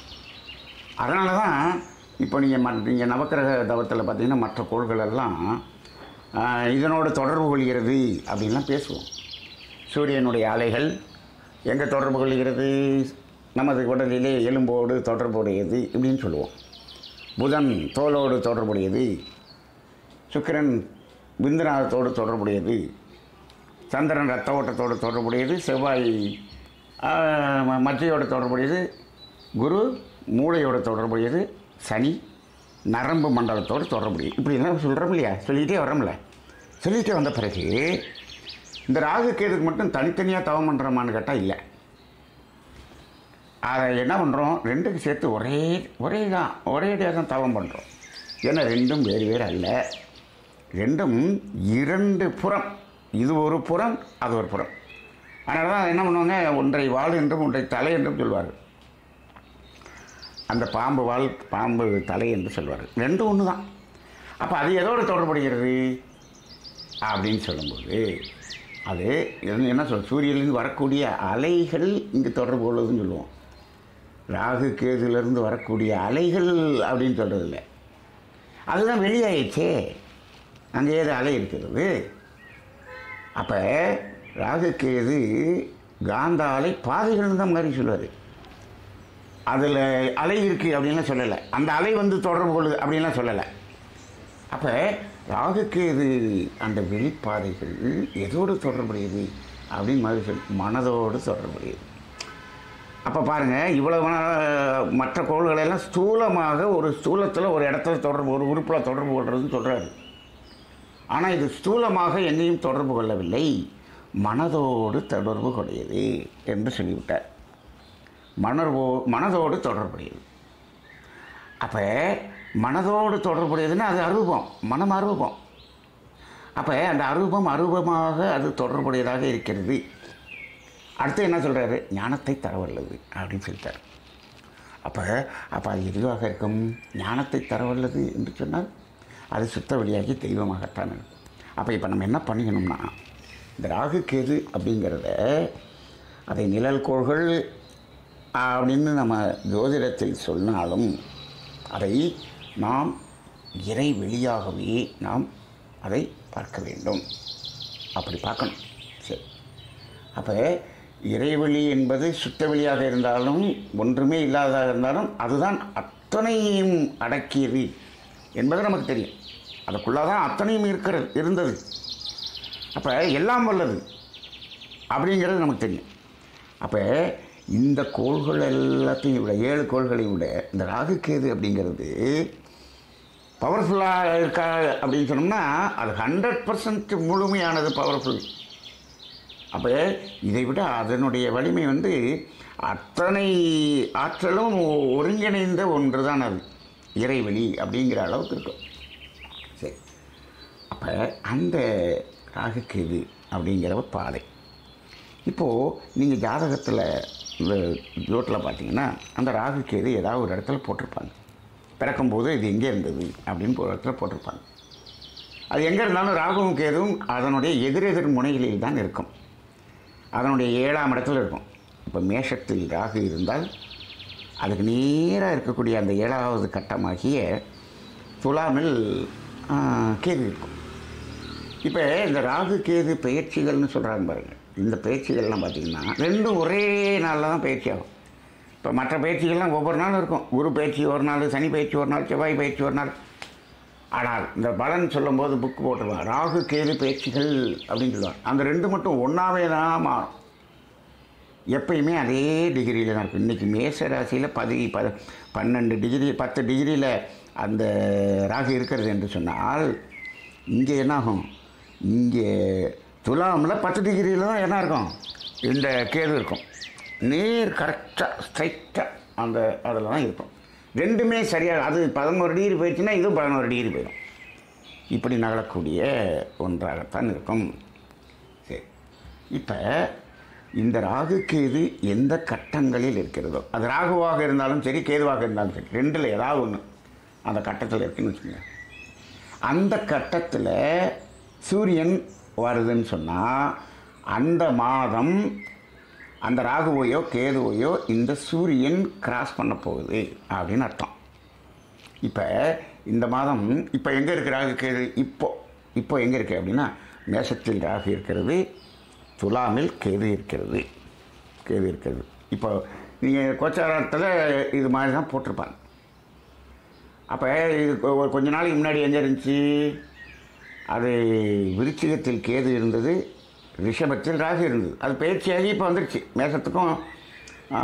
அதனால தான் இப்போ நீங்கள் மற்ற நீங்கள் நவக்கிரக தவத்தில் பார்த்தீங்கன்னா மற்ற கோள்கள் எல்லாம் ஆஹ், இதனோடு தொடர்பு கொள்கிறது அப்படின்லாம் பேசுவோம் சூரியனுடைய அலைகள் எங்கே தொடர்பு கொள்கிறது நமது உடலிலே எலும்போடு தொடர்புடையது இப்படின்னு சொல்லுவோம் புதன் தோலோடு தொடர்புடையது சுக்கிரன் விந்துநாதத்தோடு தொடர்புடையது சந்திரன் ரத்த ஓட்டத்தோடு தொடர்புடையது செவ்வாய் ஆஹ், ம- மச்சையோடு தொடர்புடையது குரு மூளையோட தொடர்புடையது சனி நரம்பு மண்டலத்தோடு தொடர்புடையது இப்படிலாம் சொல்கிறோம் இல்லையா சொல்லிக்கிட்டே வரோம்ல சொல்லிக்கிட்டே வந்த பிறகு இந்த ராகு கேதுக்கு மட்டும் தனித்தனியாக தவம் பண்ணுறோமான்னு கேட்டால் இல்லை அதை என்ன பண்ணுறோம் ரெண்டுக்கு சேர்த்து ஒரே ஒரே தான் ஒரே தான் தவம் பண்ணுறோம் ஏன்னா ரெண்டும் வேறு வேறு அல்ல ரெண்டும் இரண்டு புறம் இது ஒரு புறம் அது ஒரு புறம் அதனால தான் என்ன பண்ணுவாங்க ஒன்றை வாள் என்றும் ஒன்றை தலை என்றும் சொல்வார்கள் அந்த பாம்பு வால் பாம்பு தலை என்று சொல்வார்கள் ரெண்டும் ஒன்று தான் அப்போ அது எதோடு தொடர்புடைகிறது அப்படின்னு சொல்லும்போது அது என்ன- என்ன சொல் சூரியனிலிருந்து வரக்கூடிய அலைகள் இங்கு தொடர்பு கொள்வதுன்னு சொல்லுவோம் ராகு கேதுலேருந்து வரக்கூடிய அலைகள் அப்படின்னு சொல்கிறது இல்லை அதுதான் வெளியாயிடுச்சே அங்கே ஏது அலை இருக்கிறது அப்போ ராகு கேது காந்த அலை பாதைகள் தான் மாதிரி சொல்லுவார் அதில் அலை இருக்குது அப்படின்லாம் சொல்லலை அந்த அலை வந்து தொடர்பு கொள்ளுது அப்படின்லாம் சொல்லலை அப்போ ராகுக்கு இது அந்த வெளிப்பாதைகள் எதோடு தொடர்புடையது அப்படின்னு மாதிரி சொல் மனதோடு தொடர்புடையது அப்போ பாருங்கள் இவ்வளவு நாள் மற்ற கோள்களெல்லாம் ஸ்தூலமாக ஒரு ஸ்தூலத்தில் ஒரு இடத்துல தொடர்பு ஒரு உறுப்பில் தொடர்பு கொள்றதுன்னு சொல்கிறாரு ஆனால் இது ஸ்தூலமாக எங்கேயும் தொடர்பு கொள்ளவில்லை மனதோடு தொடர்பு கொடையது என்று சொல்லிவிட்டார் மணர்வோ மனதோடு தொடர்புடையது அப்போ மனதோடு தொடர்புடையதுன்னா அது அரூபம் மனம் அரூபம் அப்போ அந்த அரூபம் அரூபமாக அது தொடர்புடையதாக இருக்கிறது அடுத்து என்ன சொல்கிறாரு ஞானத்தை தரவல்லது அப்படின்னு சொல்லிட்டார் அப்போ அப்போ அது எதுவாக இருக்கும் ஞானத்தை தரவல்லது என்று சொன்னால் அது சுத்த வழியாகி தெய்வமாகத்தான் இருக்கும் அப்போ இப்போ நம்ம என்ன பண்ணிக்கணும்னா இந்த ராகு கேது அப்படிங்கிறத அதை நிழல் கோள்கள் அப்படின்னு நம்ம ஜோதிடத்தில் சொன்னாலும் அதை நாம் இறை வெளியாகவே நாம் அதை பார்க்க வேண்டும் அப்படி பார்க்கணும் சரி அப்போ இறைவெளி என்பது சுத்த வெளியாக இருந்தாலும் ஒன்றுமே இல்லாததாக இருந்தாலும் அதுதான் அத்தனையும் அடக்கியது என்பது நமக்கு தெரியும் அதுக்குள்ளாக தான் அத்தனையும் இருக்கிறது இருந்தது அப்போ எல்லாம் வல்லது அப்படிங்கிறது நமக்கு தெரியும் அப்போ இந்த கோள்கள் எல்லாத்தையும் விட ஏழு கோள்களையும் விட இந்த ராகுக்கேது அப்படிங்கிறது பவர்ஃபுல்லாக இருக்கா அப்படின்னு சொன்னோம்னா அது ஹண்ட்ரட் பர்சன்ட் முழுமையானது பவர்ஃபுல் அப்போ இதை விட அதனுடைய வலிமை வந்து அத்தனை ஆற்றலும் ஒருங்கிணைந்த ஒன்று தான் அது இறைவெளி அப்படிங்கிற அளவுக்கு இருக்கும் சரி அப்போ அந்த ராகுக்கேது அப்படிங்கிற ஒரு பாதை இப்போது நீங்கள் ஜாதகத்தில் இந்த ஜோட்டில் பார்த்தீங்கன்னா அந்த ராகுக்கேது ஏதாவது ஒரு இடத்துல போட்டிருப்பாங்க பிறக்கும்போது இது எங்கே இருந்தது அப்படின்னு ஒரு இடத்துல போட்டிருப்பாங்க அது எங்கே இருந்தாலும் ராகுவும் கேதுவும் அதனுடைய எதிரெதிர் முனைகளில் தான் இருக்கும் அதனுடைய ஏழாம் இடத்துல இருக்கும் இப்போ மேஷத்தில் ராகு இருந்தால் அதுக்கு நேராக இருக்கக்கூடிய அந்த ஏழாவது கட்டமாகிய துலாமில் ஆ, கேது இருக்கும் இப்போ இந்த ராகு கேது பயிற்சிகள்னு சொல்கிறாங்க பாருங்க இந்த பயிற்சிகள்லாம் பார்த்தீங்கன்னா ரெண்டும் ஒரே நாளில் தான் பயிற்சி ஆகும் இப்போ மற்ற பயிற்சிகள்லாம் ஒவ்வொரு நாளும் இருக்கும் குரு பயிற்சி ஒரு நாள் சனி பயிற்சி ஒரு நாள் செவ்வாய் பயிற்சி ஒரு நாள் ஆனால் இந்த பலன் சொல்லும்போது புக் போட்டுருவாங்க ராகு கேது பயிற்சிகள் அப்படின்னு சொல்லுவாங்க அந்த ரெண்டு மட்டும் ஒன்றாவே தான் மாறும் எப்பயுமே அதே டிகிரியில் தான் இருக்கும் இன்றைக்கி மேச ராசியில் பதி ப பன்னெண்டு டிகிரி பத்து டிகிரியில் அந்த ராகு இருக்கிறது என்று சொன்னால் இங்கே என்னாகும் இங்கே துலாமில் பத்து டிகிரியில் தான் என்ன இருக்கும் இந்த கேது இருக்கும் நேர் கரெக்டாக ஸ்ட்ரைட்டாக அந்த அதில் தான் இருக்கும் ரெண்டுமே சரியாக அது பதினோரு டிகிரி போயிடுச்சுன்னா இதுவும் பதினோரு டிகிரி போயிடும் இப்படி நகரக்கூடிய ஒன்றாகத்தான் இருக்கும் சரி இப்போ இந்த ராகு கேது எந்த கட்டங்களில் இருக்கிறதோ அது ராகுவாக இருந்தாலும் சரி கேதுவாக இருந்தாலும் சரி ரெண்டில் ஏதாவது ஒன்று அந்த கட்டத்தில் இருக்குன்னு வச்சுக்கோங்க அந்த கட்டத்தில் சூரியன் வருதுன்னு சொன்னால் அந்த மாதம் அந்த ராகுவையோ கேதுவையோ இந்த சூரியன் கிராஸ் பண்ண போகுது அப்படின்னு அர்த்தம் இப்போ இந்த மாதம் இப்போ எங்கே இருக்கு ராகு கேது இப்போ இப்போ எங்கே இருக்குது அப்படின்னா மேஷத்தில் ராகு இருக்கிறது துலாமில் கேது இருக்கிறது கேது இருக்கிறது இப்போ நீங்கள் கோச்சாரத்தில் இது மாதிரி தான் போட்டிருப்பாங்க அப்போ இது கொ- ஒரு கொஞ்ச நாளைக்கு முன்னாடி எங்கே இருந்துச்சு அது விருச்சிகத்தில் கேது இருந்தது ரிஷபத்தில் ராகு இருந்தது அது பயிற்சியாகி இப்போ வந்துருச்சு மேசத்துக்கும் ஆ,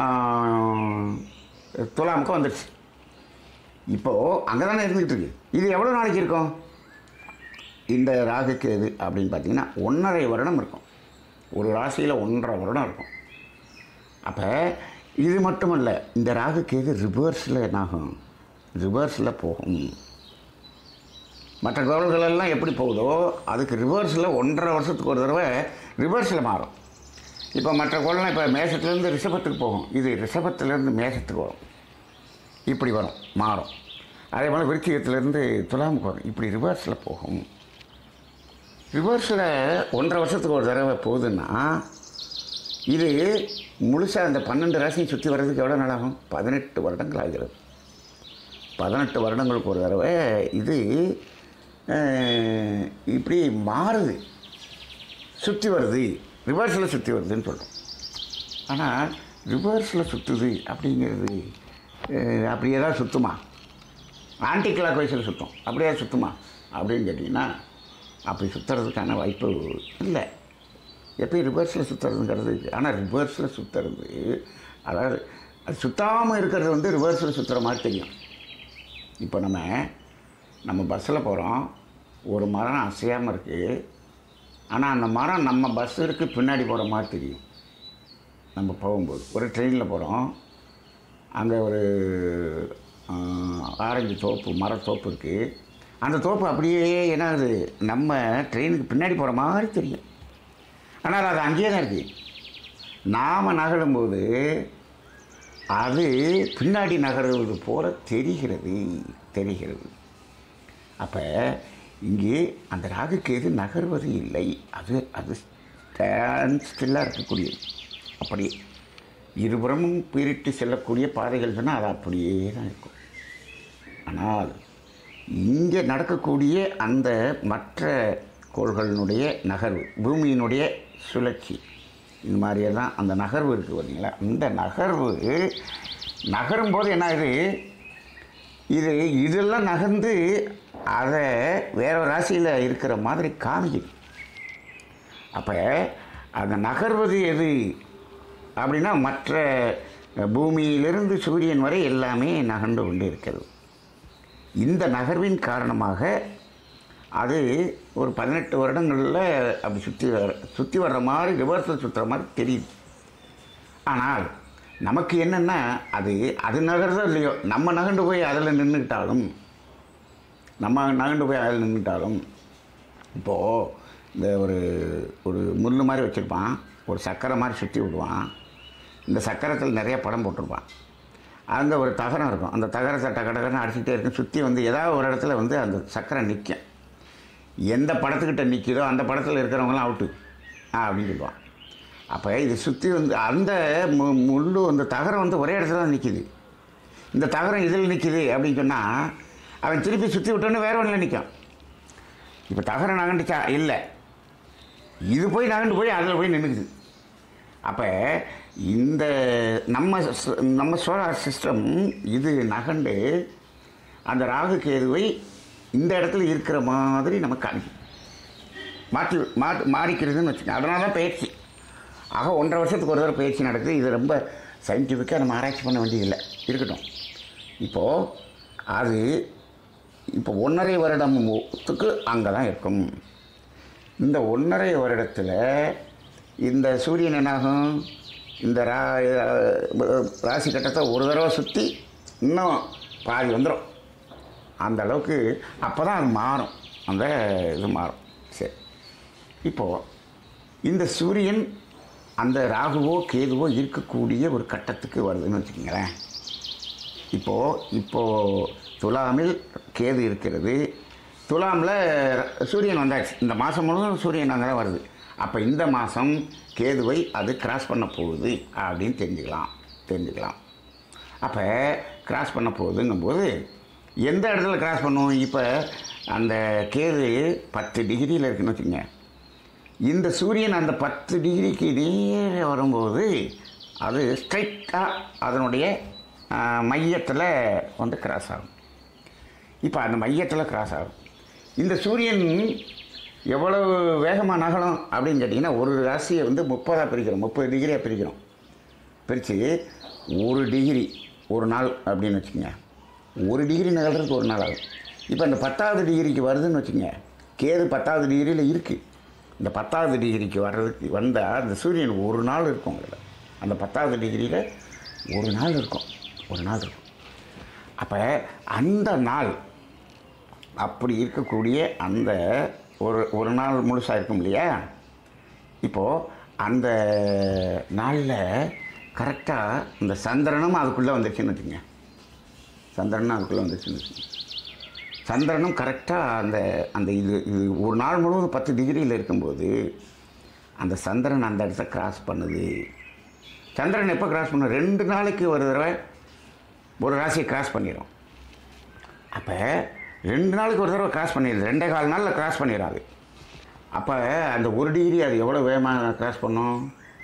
துலாமுக்கும் வந்துருச்சு இப்போது அங்கே தானே இருந்துகிட்டு இருக்கு இது எவ்வளோ நாளைக்கு இருக்கும் இந்த ராகுக்கு எது அப்படின்னு பார்த்தீங்கன்னா ஒன்றரை வருடம் இருக்கும் ஒரு ராசியில் ஒன்றரை வருடம் இருக்கும் அப்போ இது மட்டுமல்ல இந்த ராகு கேது ரிவர்ஸில் என்னாகும் ரிவர்ஸில் போகும் மற்ற கோள்கள் எல்லாம் எப்படி போகுதோ அதுக்கு ரிவர்ஸில் ஒன்றரை வருஷத்துக்கு ஒரு தடவை ரிவர்ஸில் மாறும் இப்போ மற்ற கோள்லாம் இப்போ மேசத்துலேருந்து ரிஷபத்துக்கு போகும் இது ரிஷபத்துலேருந்து மேசத்துக்கு வரும் இப்படி வரும் மாறும் அதே போல் விருச்சிகத்திலேருந்து துலாமுக்கு வரும் இப்படி ரிவர்ஸில் போகும் ரிவர்ஸில் ஒன்றரை வருஷத்துக்கு ஒரு தடவை போகுதுன்னா இது முழுசாக அந்த பன்னெண்டு ராசியும் சுற்றி வர்றதுக்கு எவ்வளோ நாளாகும் பதினெட்டு வருடங்கள் ஆகிறது பதினெட்டு வருடங்களுக்கு ஒரு தடவை இது அஹ், இப்படி மாறுது சுற்றி வருது ரிவர்ஸில் சுற்றி வருதுன்னு சொல்கிறோம் ஆனால் ரிவர்ஸில் சுற்றுது அப்படிங்கிறது அஹ், அப்படியே தான் சுற்றுமா ஆன்டி கிளாக் வைஸில் சுற்றும் அப்படியே சுற்றுமா அப்படின்னு கேட்டிங்கன்னா அப்படி சுற்றுறதுக்கான வாய்ப்பு இல்லை எப்பயும் ரிவர்ஸில் சுற்றுறதுங்கிறது ஆனால் ரிவர்ஸில் சுற்றுறது அதாவது அது சுத்தாமல் இருக்கிறது வந்து ரிவர்ஸில் சுற்றுற மாதிரி தெரியும் இப்போ நம்ம நம்ம பஸ்ஸில் போகிறோம் ஒரு மரம் அசையாமல் இருக்குது ஆனால் அந்த மரம் நம்ம பஸ்ஸுக்கு பின்னாடி போகிற மாதிரி தெரியும் நம்ம போகும்போது ஒரு ட்ரெயினில் போகிறோம் அங்கே ஒரு ஆஹ், ஆரஞ்சு தோப்பு மரத்தோப்பு இருக்குது அந்த தோப்பு அப்படியே என்ன ஆகுது நம்ம ட்ரெயினுக்கு பின்னாடி போகிற மாதிரி தெரியும் ஆனால் அது அங்கேயே தான் இருக்குது நாம் நகரும்போது அது பின்னாடி நகருவது போல தெரிகிறது தெரிகிறது அப்போ இங்கே அந்த ராகுக்கேது நகர்வது இல்லை அது அது ஸ்டாண்ட் ஸ்டில்லாக இருக்கக்கூடியது அப்படி இருபுறமும் பீரிட்டு செல்லக்கூடிய பாதைகள் சொன்னால் அது அப்படியே தான் இருக்கும் ஆனால் இங்கே நடக்கக்கூடிய அந்த மற்ற கோள்களினுடைய நகர்வு பூமியினுடைய சுழற்சி இது மாதிரியெல்லாம் அந்த நகர்வு இருக்குது பார்த்தீங்களா இந்த நகர்வு நகரும்போது என்ன ஆகுது இது இதெல்லாம் நகர்ந்து அதை வேற ஒரு ராசியில் இருக்கிற மாதிரி காமிக்குது அப்போ அந்த நகர்வது எது அப்படின்னா மற்ற பூமியிலிருந்து சூரியன் வரை எல்லாமே நகர்ந்து கொண்டு இருக்கிறது இந்த நகர்வின் காரணமாக அது ஒரு பதினெட்டு வருடங்களில் அப்படி சுற்றி வர சுற்றி வர்ற மாதிரி ரிவர்ஸில் சுற்றுற மாதிரி தெரியுது ஆனால் நமக்கு என்னென்னா அது அது நகர்தோ இல்லையோ நம்ம நகர்ந்து போய் அதில் நின்றுக்கிட்டாலும் நம்ம நகர்ந்து போய் அதில் நின்றுட்டாலும் இப்போது இந்த ஒரு ஒரு முள் மாதிரி வச்சுருப்பான் ஒரு சக்கரை மாதிரி சுற்றி விடுவான் இந்த சக்கரத்தில் நிறைய படம் போட்டிருப்பான் அங்கே ஒரு தகரம் இருக்கும் அந்த தகரத்தை டக டகன்னு அடிச்சுட்டே இருக்கும் சுற்றி வந்து ஏதாவது ஒரு இடத்துல வந்து அந்த சக்கரை நிற்கும் எந்த படத்துக்கிட்ட நிற்கிதோ அந்த படத்தில் இருக்கிறவங்களாம் அவுட்டு ஆ அப்படின்னு சொல்லுவான் அப்போ இது சுற்றி வந்து அந்த மு முள்ளு அந்த தகரம் வந்து ஒரே இடத்துல தான் நிற்கிது இந்த தகரம் இதில் நிற்கிது அப்படின்னு சொன்னால் அவன் திருப்பி சுற்றி விட்டோன்னே வேற ஒன்றில் நிற்கும் இப்போ தகரம் நகண்டுச்சா இல்லை இது போய் நகண்டு போய் அதில் போய் நின்றுக்குது அப்போ இந்த நம்ம ஸ்- நம்ம சோலார் சிஸ்டம் இது நகண்டு அந்த ராகு கேதுவை இந்த இடத்துல இருக்கிற மாதிரி நமக்கு காமிக்கும் மாற்றி மாற்றி மாறிக்கிறதுன்னு வச்சுக்கோங்க அதனால தான் பயிற்சி ஆக ஒன்றரை வருஷத்துக்கு ஒரு தடவை பயிற்சி நடக்குது இது ரொம்ப சயின்டிஃபிக்காக நம்ம ஆராய்ச்சி பண்ண வேண்டியதில்லை இருக்கட்டும் இப்போது அது இப்போ ஒன்றரை வருடத்துக்கு அங்கே தான் இருக்கும் இந்த ஒன்றரை வருடத்தில் இந்த சூரியன் என்னாகும் இந்த ரா ராசி கட்டத்தை ஒரு தடவை சுற்றி இன்னும் பாதி வந்துடும் அந்த அளவுக்கு அப்போ தான் அது மாறும் அந்த இது மாறும் சரி இப்போது இந்த சூரியன் அந்த ராகுவோ கேதுவோ இருக்கக்கூடிய ஒரு கட்டத்துக்கு வருதுன்னு வச்சுக்கோங்களேன் இப்போது இப்போது துலாமில் கேது இருக்கிறது துலாமில் சூரியன் வந்தாச்சு இந்த மாதம் முழுவதும் சூரியன் அங்கே தான் வருது அப்போ இந்த மாதம் கேதுவை அது கிராஸ் பண்ண போகுது அப்படின்னு தெரிஞ்சுக்கலாம் தெரிஞ்சுக்கலாம் அப்போ கிராஸ் பண்ண போகுதுங்கும்போது எந்த இடத்துல கிராஸ் பண்ணும் இப்போ அந்த கேது பத்து டிகிரியில் இருக்குன்னு வச்சுங்க இந்த சூரியன் அந்த பத்து டிகிரிக்கு நேரே வரும்போது அது ஸ்ட்ரைட்டாக அதனுடைய மையத்தில் வந்து கிராஸ் ஆகும் இப்போ அந்த மையத்தில் கிராஸ் ஆகும் இந்த சூரியன் எவ்வளவு வேகமாக நகலும் அப்படின்னு கேட்டிங்கன்னா ஒரு ராசியை வந்து முப்பதாக பிரிக்கிறோம் முப்பது டிகிரியாக பிரிக்கிறோம் பிரித்து ஒரு டிகிரி ஒரு நாள் அப்படின்னு வச்சுக்கோங்க ஒரு டிகிரி நகர்றதுக்கு ஒரு நாள் ஆகும் இப்போ இந்த பத்தாவது டிகிரிக்கு வருதுன்னு வச்சுங்க கேது பத்தாவது டிகிரியில் இருக்குது இந்த பத்தாவது டிகிரிக்கு வர்றதுக்கு வந்தால் அந்த சூரியன் ஒரு நாள் இருக்கும் அதில் அந்த பத்தாவது டிகிரியில் ஒரு நாள் இருக்கும் ஒரு நாள் இருக்கும் அப்போ அந்த நாள் அப்படி இருக்கக்கூடிய அந்த ஒரு ஒரு நாள் முழுசாக இருக்கும் இல்லையா இப்போது அந்த நாளில் கரெக்டாக இந்த சந்திரனும் அதுக்குள்ளே வந்துருச்சுன்னு வச்சுங்க சந்திரனும் அதுக்குள்ளே வந்துருச்சுன்னு வச்சுங்க சந்திரனும் கரெக்டாக அந்த அந்த இது இது ஒரு நாள் முழுவதும் பத்து டிகிரியில் இருக்கும்போது அந்த சந்திரன் அந்த இடத்த கிராஸ் பண்ணுது சந்திரன் எப்போ கிராஸ் பண்ணும் ரெண்டு நாளைக்கு ஒரு தடவை ஒரு ராசியை கிராஸ் பண்ணிடும் அப்போ ரெண்டு நாளைக்கு ஒரு தடவை கிராஸ் பண்ணிடுது ரெண்டே கால் நாளில் கிராஸ் பண்ணிடாது அப்போ அந்த ஒரு டிகிரி அது எவ்வளோ வேகமாக கிராஸ் பண்ணும்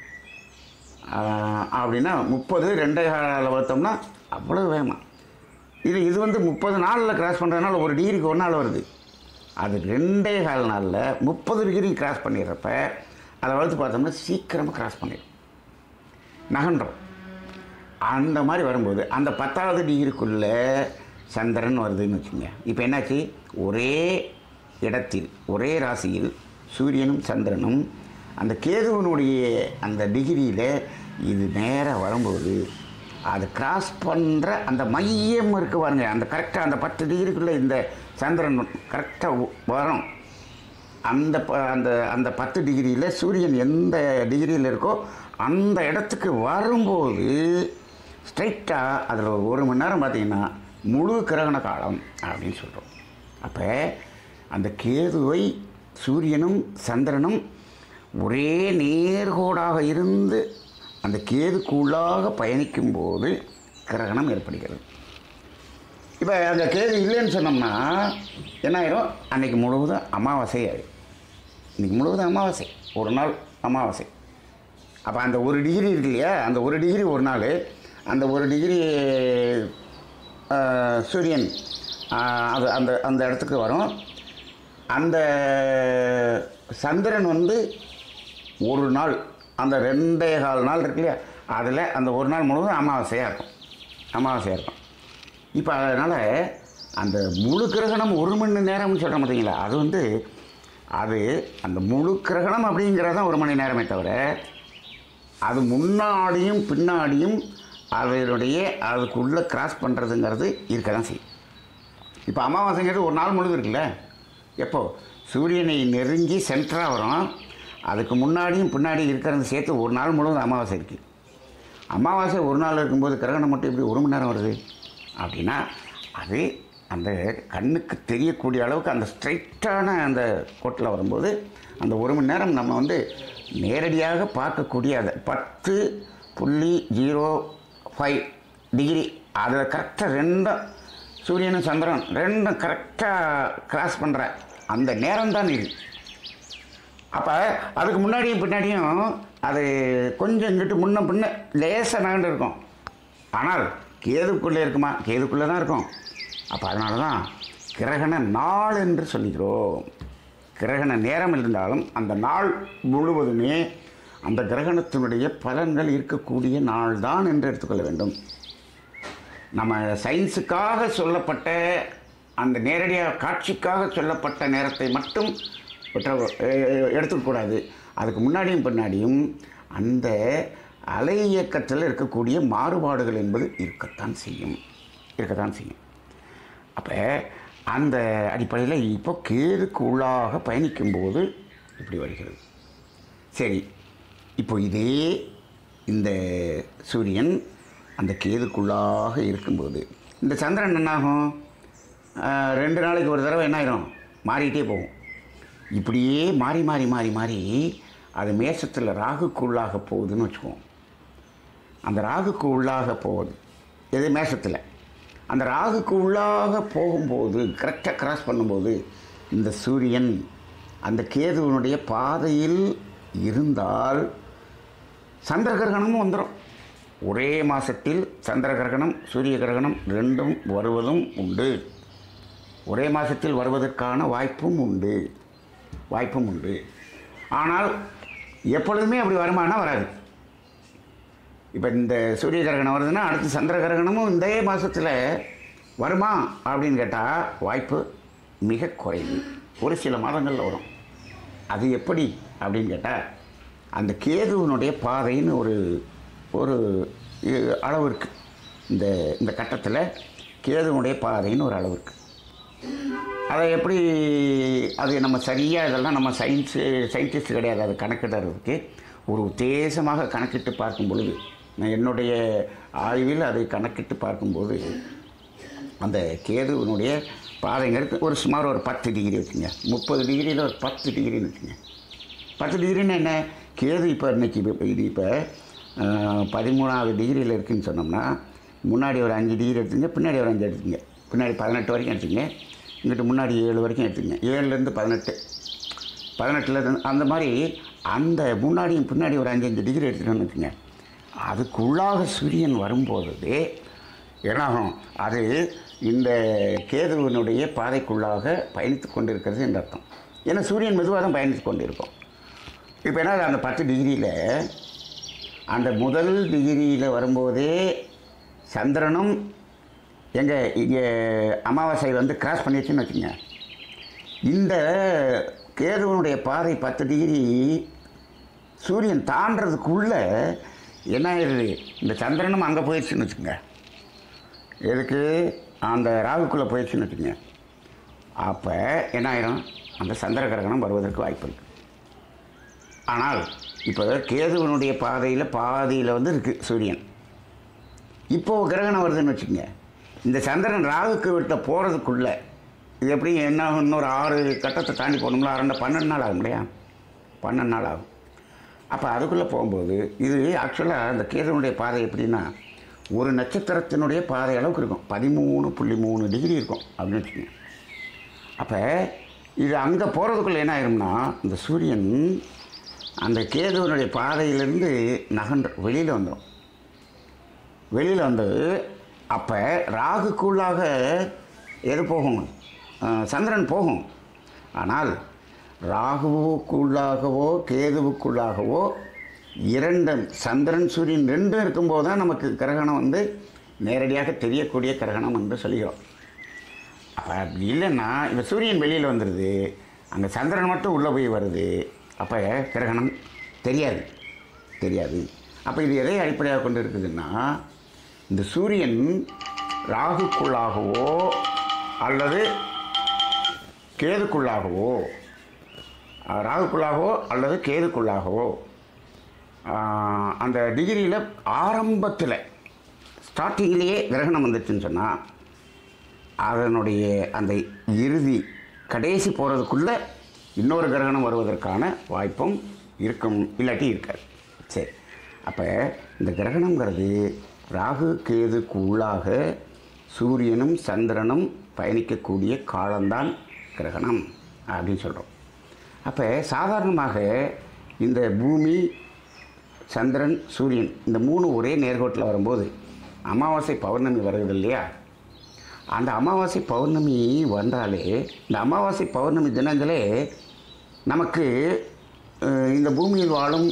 ஆஹ், அப்படின்னா முப்பது ரெண்டே காலில் பார்த்தோம்னா அவ்வளோ வேகமாக இது இது வந்து முப்பது நாளில் கிராஸ் பண்ணுறதுனால ஒரு டிகிரிக்கு ஒரு நாள் வருது அது ரெண்டே கால் நாளில் முப்பது டிகிரி கிராஸ் பண்ணிடுறப்ப அதை வளர்த்து பார்த்தோம்னா சீக்கிரமாக கிராஸ் பண்ணிடும் நகன்றோம் அந்த மாதிரி வரும்போது அந்த பத்தாவது டிகிரிக்குள்ளே சந்திரன் வருதுன்னு வச்சுங்க இப்போ என்னாச்சு ஒரே இடத்தில் ஒரே ராசியில் சூரியனும் சந்திரனும் அந்த கேதுவனுடைய அந்த டிகிரியில் இது நேராக வரும்போது அது கிராஸ் பண்ணுற அந்த மையம் இருக்கு பாருங்க அந்த கரெக்டாக அந்த பத்து டிகிரிக்குள்ளே இந்த சந்திரன் கரெக்டாக வரும் அந்த ப- அந்த அந்த பத்து டிகிரியில் சூரியன் எந்த டிகிரியில் இருக்கோ அந்த இடத்துக்கு வரும்போது ஸ்ட்ரைட்டாக அதில் ஒரு ஒரு மணி நேரம் பார்த்தீங்கன்னா முழு கிரகண காலம் அப்படின்னு சொல்கிறோம் அப்போ அந்த கேதுவை சூரியனும் சந்திரனும் ஒரே நேர்கோடாக இருந்து அந்த கேதுக்குள்ளாக பயணிக்கும்போது கிரகணம் ஏற்படுகிறது இப்போ அந்த கேது இல்லைன்னு சொன்னோம்னா என்ன ஆயிரும் அன்னைக்கு முழுவதும் அமாவாசை ஆயிடும் இன்னைக்கு முழுவதும் அமாவாசை ஒரு நாள் அமாவாசை அப்போ அந்த ஒரு டிகிரி இருக்கு இல்லையா அந்த ஒரு டிகிரி ஒரு நாள் அந்த ஒரு டிகிரி ஆஹ், சூரியன் ஆஹ், அது அந்த அந்த இடத்துக்கு வரும் அந்த சந்திரன் வந்து ஒரு நாள் அந்த ரெண்டே கால் நாள் இருக்கு இல்லையா அதில் அந்த ஒரு நாள் முழுவதும் அமாவாசையாக இருக்கும் அமாவாசையாக இருக்கும் இப்போ அதனால் அந்த முழு கிரகணம் ஒரு மணி நேரம்னு சொல்கிறோம் பார்த்தீங்களா அது வந்து அது அந்த முழு கிரகணம் அப்படிங்கிறது தான் ஒரு மணி நேரமே தவிர அது முன்னாடியும் பின்னாடியும் அதனுடைய அதுக்குள்ளே கிராஸ் பண்ணுறதுங்கிறது இருக்க தான் செய்யும் இப்போ அமாவாசைங்கிறது ஒரு நாள் முழுது இருக்குல்ல எப்போ சூரியனை நெருங்கி சென்டராக வரும் அதுக்கு முன்னாடியும் பின்னாடி இருக்கிறது சேர்த்து ஒரு நாள் முழுவதும் அமாவாசை இருக்குது அமாவாசை ஒரு நாள் இருக்கும்போது கிரகணம் மட்டும் எப்படி ஒரு மணி நேரம் வருது அப்படின்னா அது அந்த கண்ணுக்கு தெரியக்கூடிய அளவுக்கு அந்த ஸ்ட்ரைட்டான அந்த கோட்டில் வரும்போது அந்த ஒரு மணி நேரம் நம்ம வந்து நேரடியாக பார்க்கக்கூடிய அதை பத்து புள்ளி ஜீரோ ஃபைவ் டிகிரி அதில் கரெக்டாக ரெண்டும் சூரியனும் சந்திரன் ரெண்டும் கரெக்டாக கிராஸ் பண்ணுற அந்த நேரம் தான் இது அப்போ அதுக்கு முன்னாடியும் பின்னாடியும் அது கொஞ்சம் இங்கிட்டு முன்ன பின்ன லேசாக நகண்டு இருக்கும் ஆனால் கேதுக்குள்ளே இருக்குமா கேதுக்குள்ளே தான் இருக்கும் அப்போ அதனால தான் கிரகண நாள் என்று சொல்லுகிறோம் கிரகண நேரம் இருந்தாலும் அந்த நாள் முழுவதுமே அந்த கிரகணத்தினுடைய பலன்கள் இருக்கக்கூடிய நாள் தான் என்று எடுத்துக்கொள்ள வேண்டும் நம்ம சயின்ஸுக்காக சொல்லப்பட்ட அந்த நேரடியாக காட்சிக்காக சொல்லப்பட்ட நேரத்தை மட்டும் விட்ட எடுத்துக்கூடாது அதுக்கு முன்னாடியும் பின்னாடியும் அந்த அலை இயக்கத்தில் இருக்கக்கூடிய மாறுபாடுகள் என்பது இருக்கத்தான் செய்யும் இருக்கத்தான் செய்யும் அப்போ அந்த அடிப்படையில் இப்போ கேதுக்கு உள்ளாக பயணிக்கும்போது இப்படி வருகிறது சரி இப்போ இதே இந்த சூரியன் அந்த கேதுக்குள்ளாக இருக்கும்போது இந்த சந்திரன் என்னாகும் ஆஹ், ரெண்டு நாளைக்கு ஒரு தடவை என்ன ஆயிரும் மாறிட்டே போகும் இப்படியே மாறி மாறி மாறி மாறி அது மேசத்தில் ராகுக்கு உள்ளாக போகுதுன்னு வச்சுக்குவோம் அந்த ராகுக்கு உள்ளாக போகுது எது மேசத்தில் அந்த ராகுக்கு உள்ளாக போகும்போது கரெக்டாக கிராஸ் பண்ணும்போது இந்த சூரியன் அந்த கேதுவனுடைய பாதையில் இருந்தால் சந்திர கிரகணமும் வந்துடும் ஒரே மாதத்தில் சந்திர கிரகணம் சூரிய கிரகணம் ரெண்டும் வருவதும் உண்டு ஒரே மாதத்தில் வருவதற்கான வாய்ப்பும் உண்டு வாய்ப்பும் உண்டு ஆனால் எப்பொழுதுமே அப்படி வருமானா வராது இப்போ இந்த சூரிய கிரகணம் வருதுன்னா அடுத்து சந்திர கிரகணமும் இந்த மாதத்தில் வருமா அப்படின்னு கேட்டால் வாய்ப்பு மிக குறைவு ஒரு சில மாதங்களில் வரும் அது எப்படி அப்படின்னு கேட்டால் அந்த கேதுவனுடைய பாதைன்னு ஒரு ஒரு இது அளவு இருக்குது இந்த இந்த கட்டத்தில் கேதுனுடைய பாதைன்னு ஒரு அளவு இருக்குது அதை எப்படி அது நம்ம சரியாக இதெல்லாம் நம்ம சயின்ஸு சயின்டிஸ்ட் கிடையாது அது கணக்கிடுறதுக்கு ஒரு உத்தேசமாக கணக்கிட்டு பார்க்கும் பொழுது நான் என்னுடைய ஆய்வில் அதை கணக்கிட்டு பார்க்கும்போது அந்த கேதுவினுடைய பாதைங்கிறது ஒரு சுமார் ஒரு பத்து டிகிரி வச்சுங்க முப்பது டிகிரியில் ஒரு பத்து டிகிரின்னு வச்சுங்க பத்து டிகிரின்னு என்ன கேது இப்போ இன்னைக்கு இப்போ இது இப்போ ஆஹ், பதிமூணாவது டிகிரியில் இருக்குன்னு சொன்னோம்னா முன்னாடி ஒரு அஞ்சு டிகிரி எடுத்துங்க பின்னாடி ஒரு அஞ்சு எடுத்துங்க பின்னாடி பதினெட்டு வரைக்கும் எடுத்துங்க இங்கிட்டு முன்னாடி ஏழு வரைக்கும் எடுத்துங்க ஏழுலேருந்து பதினெட்டு பதினெட்டுலேருந்து அந்த மாதிரி அந்த முன்னாடியும் பின்னாடி ஒரு அஞ்சு அஞ்சு டிகிரி எடுத்துட்டோம்னு வச்சுங்க அதுக்குள்ளாக சூரியன் வரும்போது என்னாகும் அது இந்த கேதுவினுடைய பாதைக்குள்ளாக பயணித்து கொண்டிருக்கிறது என்று அர்த்தம் ஏன்னா சூரியன் மெதுவாக தான் பயணித்து கொண்டிருக்கும் இப்போ என்ன அந்த பத்து டிகிரியில் அந்த முதல் டிகிரியில் வரும்போதே சந்திரனும் எங்கே இங்கே அமாவாசை வந்து கிராஸ் பண்ணிடுச்சுன்னு வச்சுங்க இந்த கேதுவனுடைய பாதை பத்து டிகிரி சூரியன் தாண்டறதுக்குள்ள என்ன ஆயிடுது இந்த சந்திரனும் அங்கே போயிடுச்சுன்னு வச்சுங்க எதுக்கு அந்த ராகுக்குள்ளே போயிடுச்சுன்னு வச்சுங்க அப்போ என்ன ஆயிரும் அந்த சந்திர கிரகணம் வருவதற்கு வாய்ப்பு இருக்குது ஆனால் இப்போ கேதுவனுடைய பாதையில் பாதியில் வந்து இருக்குது சூரியன் இப்போ கிரகணம் வருதுன்னு வச்சுக்கோங்க இந்த சந்திரன் ராகுக்கு விட்ட போகிறதுக்குள்ள இது எப்படி என்ன ஆகும்? இன்னொரு ஆறு கட்டத்தை தாண்டி போகணும்ல அரண்ட பன்னெண்டு நாள் ஆகும் இல்லையா பன்னெண்டு நாள் ஆகும் அப்போ அதுக்குள்ளே போகும்போது இது ஆக்சுவலாக அந்த கேதுவனுடைய பாதை எப்படின்னா ஒரு நட்சத்திரத்தினுடைய பாதை அளவுக்கு இருக்கும் பதிமூணு புள்ளி மூணு டிகிரி இருக்கும் அப்படின்னு வச்சுக்கோங்க அப்போ இது அங்கே போகிறதுக்குள்ள என்ன ஆயிரும்னா இந்த சூரியன் அந்த கேதுவனுடைய பாதையிலிருந்து நகன்று வெளியில் வந்துடும் வெளியில் வந்து அப்போ ராகுக்குள்ளாக எது போகும் அஹ், சந்திரன் போகும் ஆனால் ராகுவுக்குள்ளாகவோ கேதுவுக்குள்ளாகவோ இரண்டு சந்திரன் சூரியன் ரெண்டும் இருக்கும்போது தான் நமக்கு கிரகணம் வந்து நேரடியாக தெரியக்கூடிய கிரகணம் என்று சொல்கிறோம் அப்போ அப்படி இல்லைன்னா இப்போ சூரியன் வெளியில் வந்துடுது அங்கே சந்திரன் மட்டும் உள்ளே போய் வருது அப்போ கிரகணம் தெரியாது தெரியாது அப்போ இது எதை அடிப்படையாக கொண்டு இருக்குதுன்னா இந்த சூரியன் ராகுக்குள்ளாகவோ அல்லது கேதுக்குள்ளாகவோ அஹ், ராகுக்குள்ளாகவோ அல்லது கேதுக்குள்ளாகவோ ஆஹ், அந்த டிகிரியில் ஆரம்பத்தில் ஸ்டார்டிங்லேயே கிரகணம் வந்துச்சுன்னு சொன்னால் அதனுடைய அந்த இறுதி கடைசி போகிறதுக்குள்ளே இன்னொரு கிரகணம் வருவதற்கான வாய்ப்பும் இருக்கும் இல்லாட்டி இருக்காது சரி அப்போ இந்த கிரகணங்கிறது ராகு கேதுக்கு உள்ளாக சூரியனும் சந்திரனும் பயணிக்கக்கூடிய காலம்தான் கிரகணம் அப்படின்னு சொல்கிறோம் அப்போ சாதாரணமாக இந்த பூமி சந்திரன் சூரியன் இந்த மூணு ஒரே நேர்கோட்டில் வரும்போது அமாவாசை பௌர்ணமி வருது இல்லையா அந்த அமாவாசை பௌர்ணமி வந்தாலே இந்த அமாவாசை பௌர்ணமி தினங்களே நமக்கு அஹ், இந்த பூமியில் வாழும்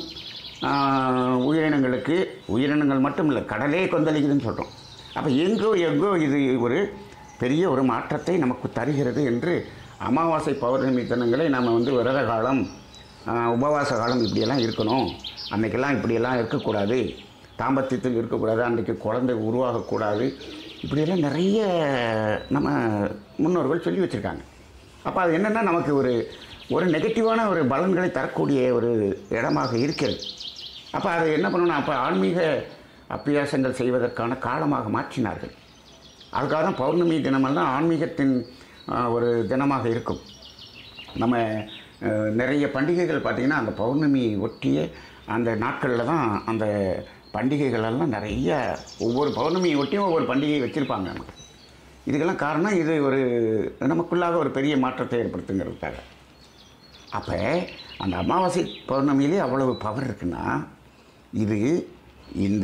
ஆஹ், உயிரினங்களுக்கு உயிரினங்கள் மட்டும் இல்லை கடலே கொந்தளிக்குதுன்னு சொல்கிறோம் அப்போ எங்கோ எங்கோ இது ஒரு பெரிய ஒரு மாற்றத்தை நமக்கு தருகிறது என்று அமாவாசை பௌர்ணமி தினங்களை நம்ம வந்து விரத காலம் ஆஹ், உபவாச காலம் இப்படியெல்லாம் இருக்கணும் அன்றைக்கெல்லாம் இப்படியெல்லாம் இருக்கக்கூடாது தாம்பத்தியத்தில் இருக்கக்கூடாது அன்றைக்கு குழந்தை உருவாகக்கூடாது இப்படியெல்லாம் நிறைய நம்ம முன்னோர்கள் சொல்லி வச்சுருக்காங்க அப்போ அது என்னென்னா நமக்கு ஒரு ஒரு நெகட்டிவான ஒரு பலன்களை தரக்கூடிய ஒரு இடமாக இருக்கிறது அப்போ அதை என்ன பண்ணணும் அப்போ ஆன்மீக அபியாசங்கள் செய்வதற்கான காலமாக மாற்றினார்கள் அதுக்காக தான் பௌர்ணமி தினமெல்லாம் ஆன்மீகத்தின் ஆஹ், ஒரு தினமாக இருக்கும் நம்ம அஹ், நிறைய பண்டிகைகள் பார்த்திங்கன்னா அந்த பௌர்ணமி ஒட்டிய அந்த நாட்களில் தான் அந்த பண்டிகைகள் எல்லாம் நிறைய ஒவ்வொரு பௌர்ணமியை ஒட்டியும் ஒவ்வொரு பண்டிகை வச்சுருப்பாங்க நமக்கு இதுக்கெல்லாம் காரணம் இது ஒரு நமக்குள்ளாக ஒரு பெரிய மாற்றத்தை ஏற்படுத்துங்கிறதுக்காக அப்போ அந்த அமாவாசை பௌர்ணமியிலே அவ்வளவு பவர் இருக்குன்னா இது இந்த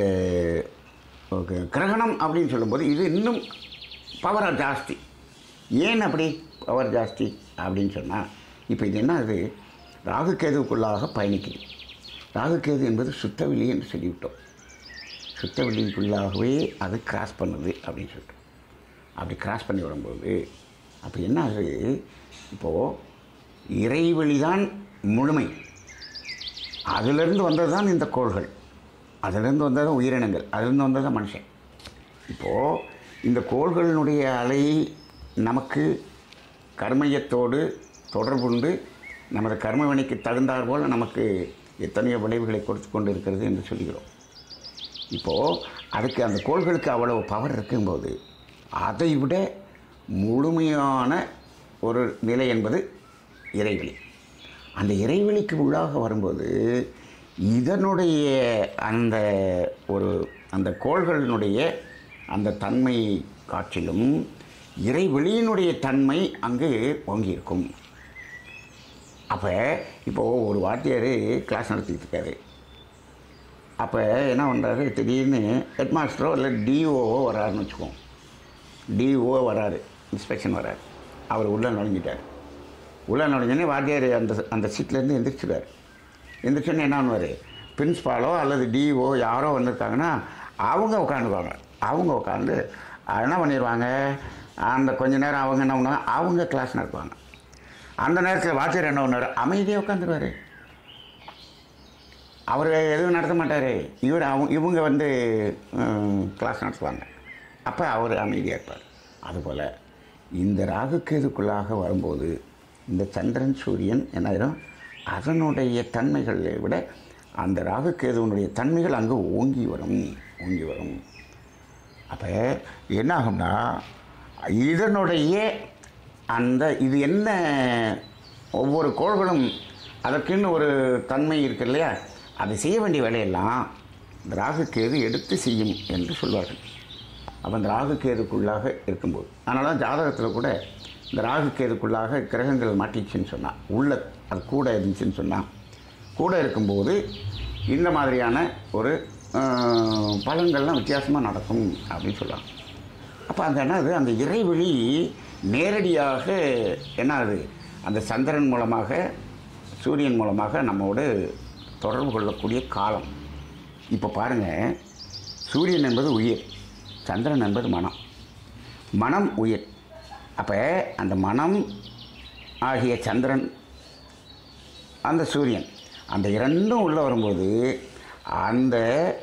ஓகே, கிரகணம் அப்படின்னு சொல்லும்போது இது இன்னும் பவர் ஜாஸ்தி ஏன் அப்படி பவர் ஜாஸ்தி அப்படின்னு சொன்னால் இப்போ இது என்ன அது ராகுகேதுவுக்குள்ளாக பயணிக்குது ராகுகேது என்பது சுத்தவெளி என்று சொல்லிவிட்டோம் சுத்தவெளிக்குள்ளாகவே அது கிராஸ் பண்ணுது அப்படின்னு சொல்லிட்டு அப்படி கிராஸ் பண்ணி வரும்போது அப்போ என்ன ஆகுது இப்போது இறைவெளி தான் முழுமை அதிலிருந்து வந்தது தான் இந்த கோள்கள் அதிலிருந்து வந்தது தான் உயிரினங்கள் அதிலிருந்து வந்தது தான் மனுஷன் இப்போது இந்த கோள்களினுடைய அலை நமக்கு கர்மயத்தோடு தொடர்புண்டு நமது கர்மவினைக்கு தகுந்தாற் போல் நமக்கு எத்தனையோ விளைவுகளை கொடுத்து கொண்டு இருக்கிறது என்று சொல்கிறோம் இப்போது அதுக்கு அந்த கோள்களுக்கு அவ்வளவு பவர் இருக்கும்போது அதை விட முழுமையான ஒரு நிலை என்பது இறைவெளி அந்த இறைவெளிக்கு உள்ளாக வரும்போது இதனுடைய அந்த ஒரு அந்த கோள்களினுடைய அந்த தன்மை காற்றிலும் இறைவெளியினுடைய தன்மை அங்கு ஓங்கியிருக்கும் அப்போ இப்போது ஒரு வாத்தியார் கிளாஸ் நடத்திக்கிட்டு இருக்காரு அப்போ என்ன பண்ணுறாரு திடீர்னு ஹெட் மாஸ்டரோ இல்லை டிஓவோ வராருன்னு வச்சுக்குவோம் டிஓ வராரு இன்ஸ்பெக்ஷன் வராரு அவர் உள்ளே நுழைஞ்சிட்டார் உள்ளே நுழைஞ்சோடனே வாத்தியார் அந்த அந்த சீட்லேருந்து எந்திரிச்சிடுவார் எந்திரிச்சோன்னே என்ன பண்ணுவார் பிரின்ஸ்பாலோ அல்லது டிஓ யாரோ வந்திருக்காங்கன்னா அவங்க உட்காந்துக்குவாங்க அவங்க உட்காந்து என்ன பண்ணிடுவாங்க அந்த கொஞ்ச நேரம் அவங்க என்ன பண்ணுவாங்க அவங்க கிளாஸ் நடத்துவாங்க அந்த நேரத்தில் வாத்தியார் என்ன பண்ணுவார் அமைதியாக உட்காந்துருவார் அவர் எதுவும் நடத்த மாட்டார் இவர் அவங்க இவங்க வந்து கிளாஸ் நடத்துவாங்க அப்போ அவர் அமைதியாக இருப்பார் அதுபோல் இந்த ராகுக்கேதுக்குள்ளாக வரும்போது இந்த சந்திரன் சூரியன் என்ன ஆயிரும் அதனுடைய தன்மைகளை விட அந்த ராகுக்கேதுவனுடைய தன்மைகள் அங்கே ஓங்கி வரும் ஓங்கி வரும் அப்போ என்ன ஆகும்னா இதனுடைய அந்த இது என்ன ஒவ்வொரு கோள்களும் அதற்குன்னு ஒரு தன்மை இருக்கு இல்லையா அதை செய்ய வேண்டிய வேலையெல்லாம் இந்த ராகுக்கேது எடுத்து செய்யும் என்று சொல்வார்கள் அப்போ இந்த ராகுக்கேதுக்குள்ளாக இருக்கும்போது அதனால தான் ஜாதகத்தில் கூட இந்த ராகுக்கேதுக்குள்ளாக கிரகங்கள் மாட்டிச்சுன்னு சொன்னால் உள்ள அது கூட இருந்துச்சுன்னு சொன்னால் கூட இருக்கும்போது இந்த மாதிரியான ஒரு ஆஹ், பலன்கள்லாம் வித்தியாசமாக நடக்கும் அப்படின்னு சொல்லலாம் அப்போ அந்த என்னது அந்த இறைவெளி நேரடியாக என்ன ஆகுது அந்த சந்திரன் மூலமாக சூரியன் மூலமாக நம்மோடு தொடர்பு கொள்ளக்கூடிய காலம் இப்போ பாருங்கள் சூரியன் என்பது உயிர் சந்திரன் என்பது மனம் மனம் உயிர் அப்போ அந்த மனம் ஆகிய சந்திரன் அந்த சூரியன் அந்த இரண்டும் உள்ளே வரும்போது அந்த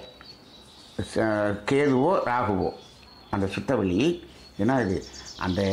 ச- கேதுவோ ராகுவோ அந்த சுத்தவெளி என்ன இது அந்த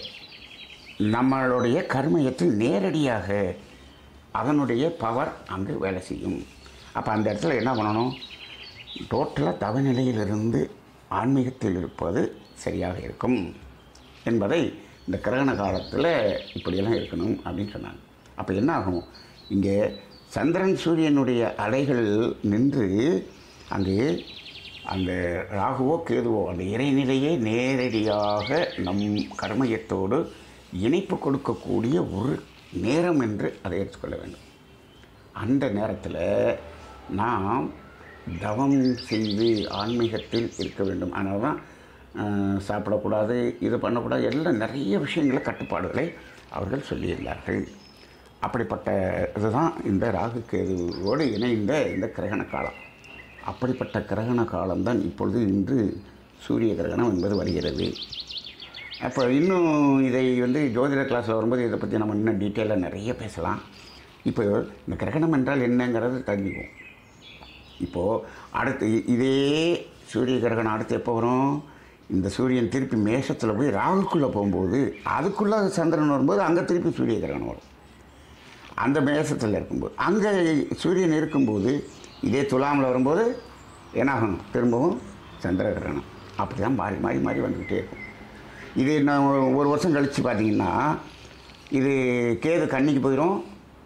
நம்மளுடைய கர்மயத்தில் நேரடியாக அதனுடைய பவர் அங்கு வேலை செய்யும் அப்போ அந்த இடத்துல என்ன பண்ணணும் டோட்டலாக தவநிலையிலிருந்து ஆன்மீகத்தில் இருப்பது சரியாக இருக்கும் என்பதை இந்த கிரகண காலத்தில் இப்படியெல்லாம் இருக்கணும் அப்படின்னு சொன்னாங்க அப்போ என்ன ஆகும் இங்கே சந்திரன் சூரியனுடைய அலைகள் நின்று அங்கே அந்த ராகுவோ கேதுவோ அந்த இறைநிலையே நேரடியாக நம் கர்மயத்தோடு இணைப்பு கொடுக்கக்கூடிய ஒரு நேரம் என்று அதை எடுத்துக்கொள்ள வேண்டும் அந்த நேரத்தில் நாம் தவம் செய்து ஆன்மீகத்தில் இருக்க வேண்டும் அதனால தான் அஹ், சாப்பிடக்கூடாது இது பண்ணக்கூடாது எல்லாம் நிறைய விஷயங்கள கட்டுப்பாடுகளை அவர்கள் சொல்லியிருந்தார்கள் அப்படிப்பட்ட இதுதான் இந்த ராகு கேதுவோடு இணைந்த இந்த கிரகண காலம் அப்படிப்பட்ட கிரகண காலம்தான் இப்பொழுது இன்று சூரிய கிரகணம் என்பது வருகிறது அப்போ இன்னும் இதை வந்து ஜோதிட கிளாஸில் வரும்போது இதை பற்றி நம்ம இன்னும் டீட்டெயிலாக நிறைய பேசலாம் இப்போ இந்த கிரகணம் என்றால் என்னங்கிறது தெரிஞ்சுக்குவோம் இப்போது அடுத்து இ- இதே சூரிய கிரகணம் அடுத்து எப்போ வரும் இந்த சூரியன் திருப்பி மேஷத்தில் போய் ராகுக்குள்ளே போகும்போது அதுக்குள்ளே சந்திரன் வரும்போது அங்கே திருப்பி சூரிய கிரகணம் வரும் அந்த மேசத்தில் இருக்கும்போது அங்கே சூரியன் இருக்கும்போது இதே துலாமில் வரும்போது என்னாகும் திரும்பவும் சந்திர கிரகணம் அப்படி தான் மாறி மாறி மாறி வந்துக்கிட்டே இருக்கும் இது நான் ஒரு வருஷம் கழித்து பார்த்தீங்கன்னா இது கேது கன்னிக்கு போயிடும்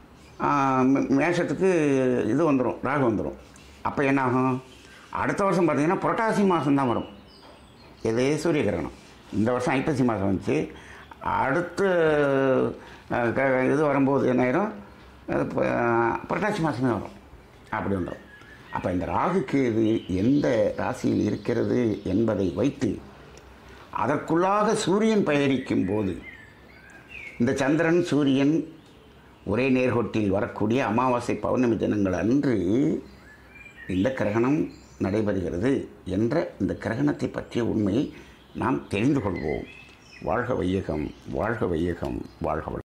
மேஷத்துக்கு இது வந்துடும் ராகு வந்துடும் அப்போ என்னாகும் அடுத்த வருஷம் பார்த்தீங்கன்னா புரட்டாசி மாதம் தான் வரும் இது சூரிய கிரகணம் இந்த வருஷம் ஐப்பசி மாதம் வந்துச்சு அடுத்து அஹ், க- இது வரும்போது என்ன ஆயிரும் அது ப- புரட்டாசி மாதமே வரும் அப்படி வந்துடும் அப்போ இந்த ராகுக்கு இது எந்த ராசியில் இருக்கிறது என்பதை வைத்து அதற்குள்ளாக சூரியன் பயணிக்கும் போது இந்த சந்திரன் சூரியன் ஒரே நேர்கோட்டில் வரக்கூடிய அமாவாசை பௌர்ணமி தினங்கள் அன்று இந்த கிரகணம் நடைபெறுகிறது என்ற இந்த கிரகணத்தை பற்றிய உண்மையை நாம் தெரிந்து கொள்வோம் வாழ்க வையகம் வாழ்க வையகம் வாழ்க வளம்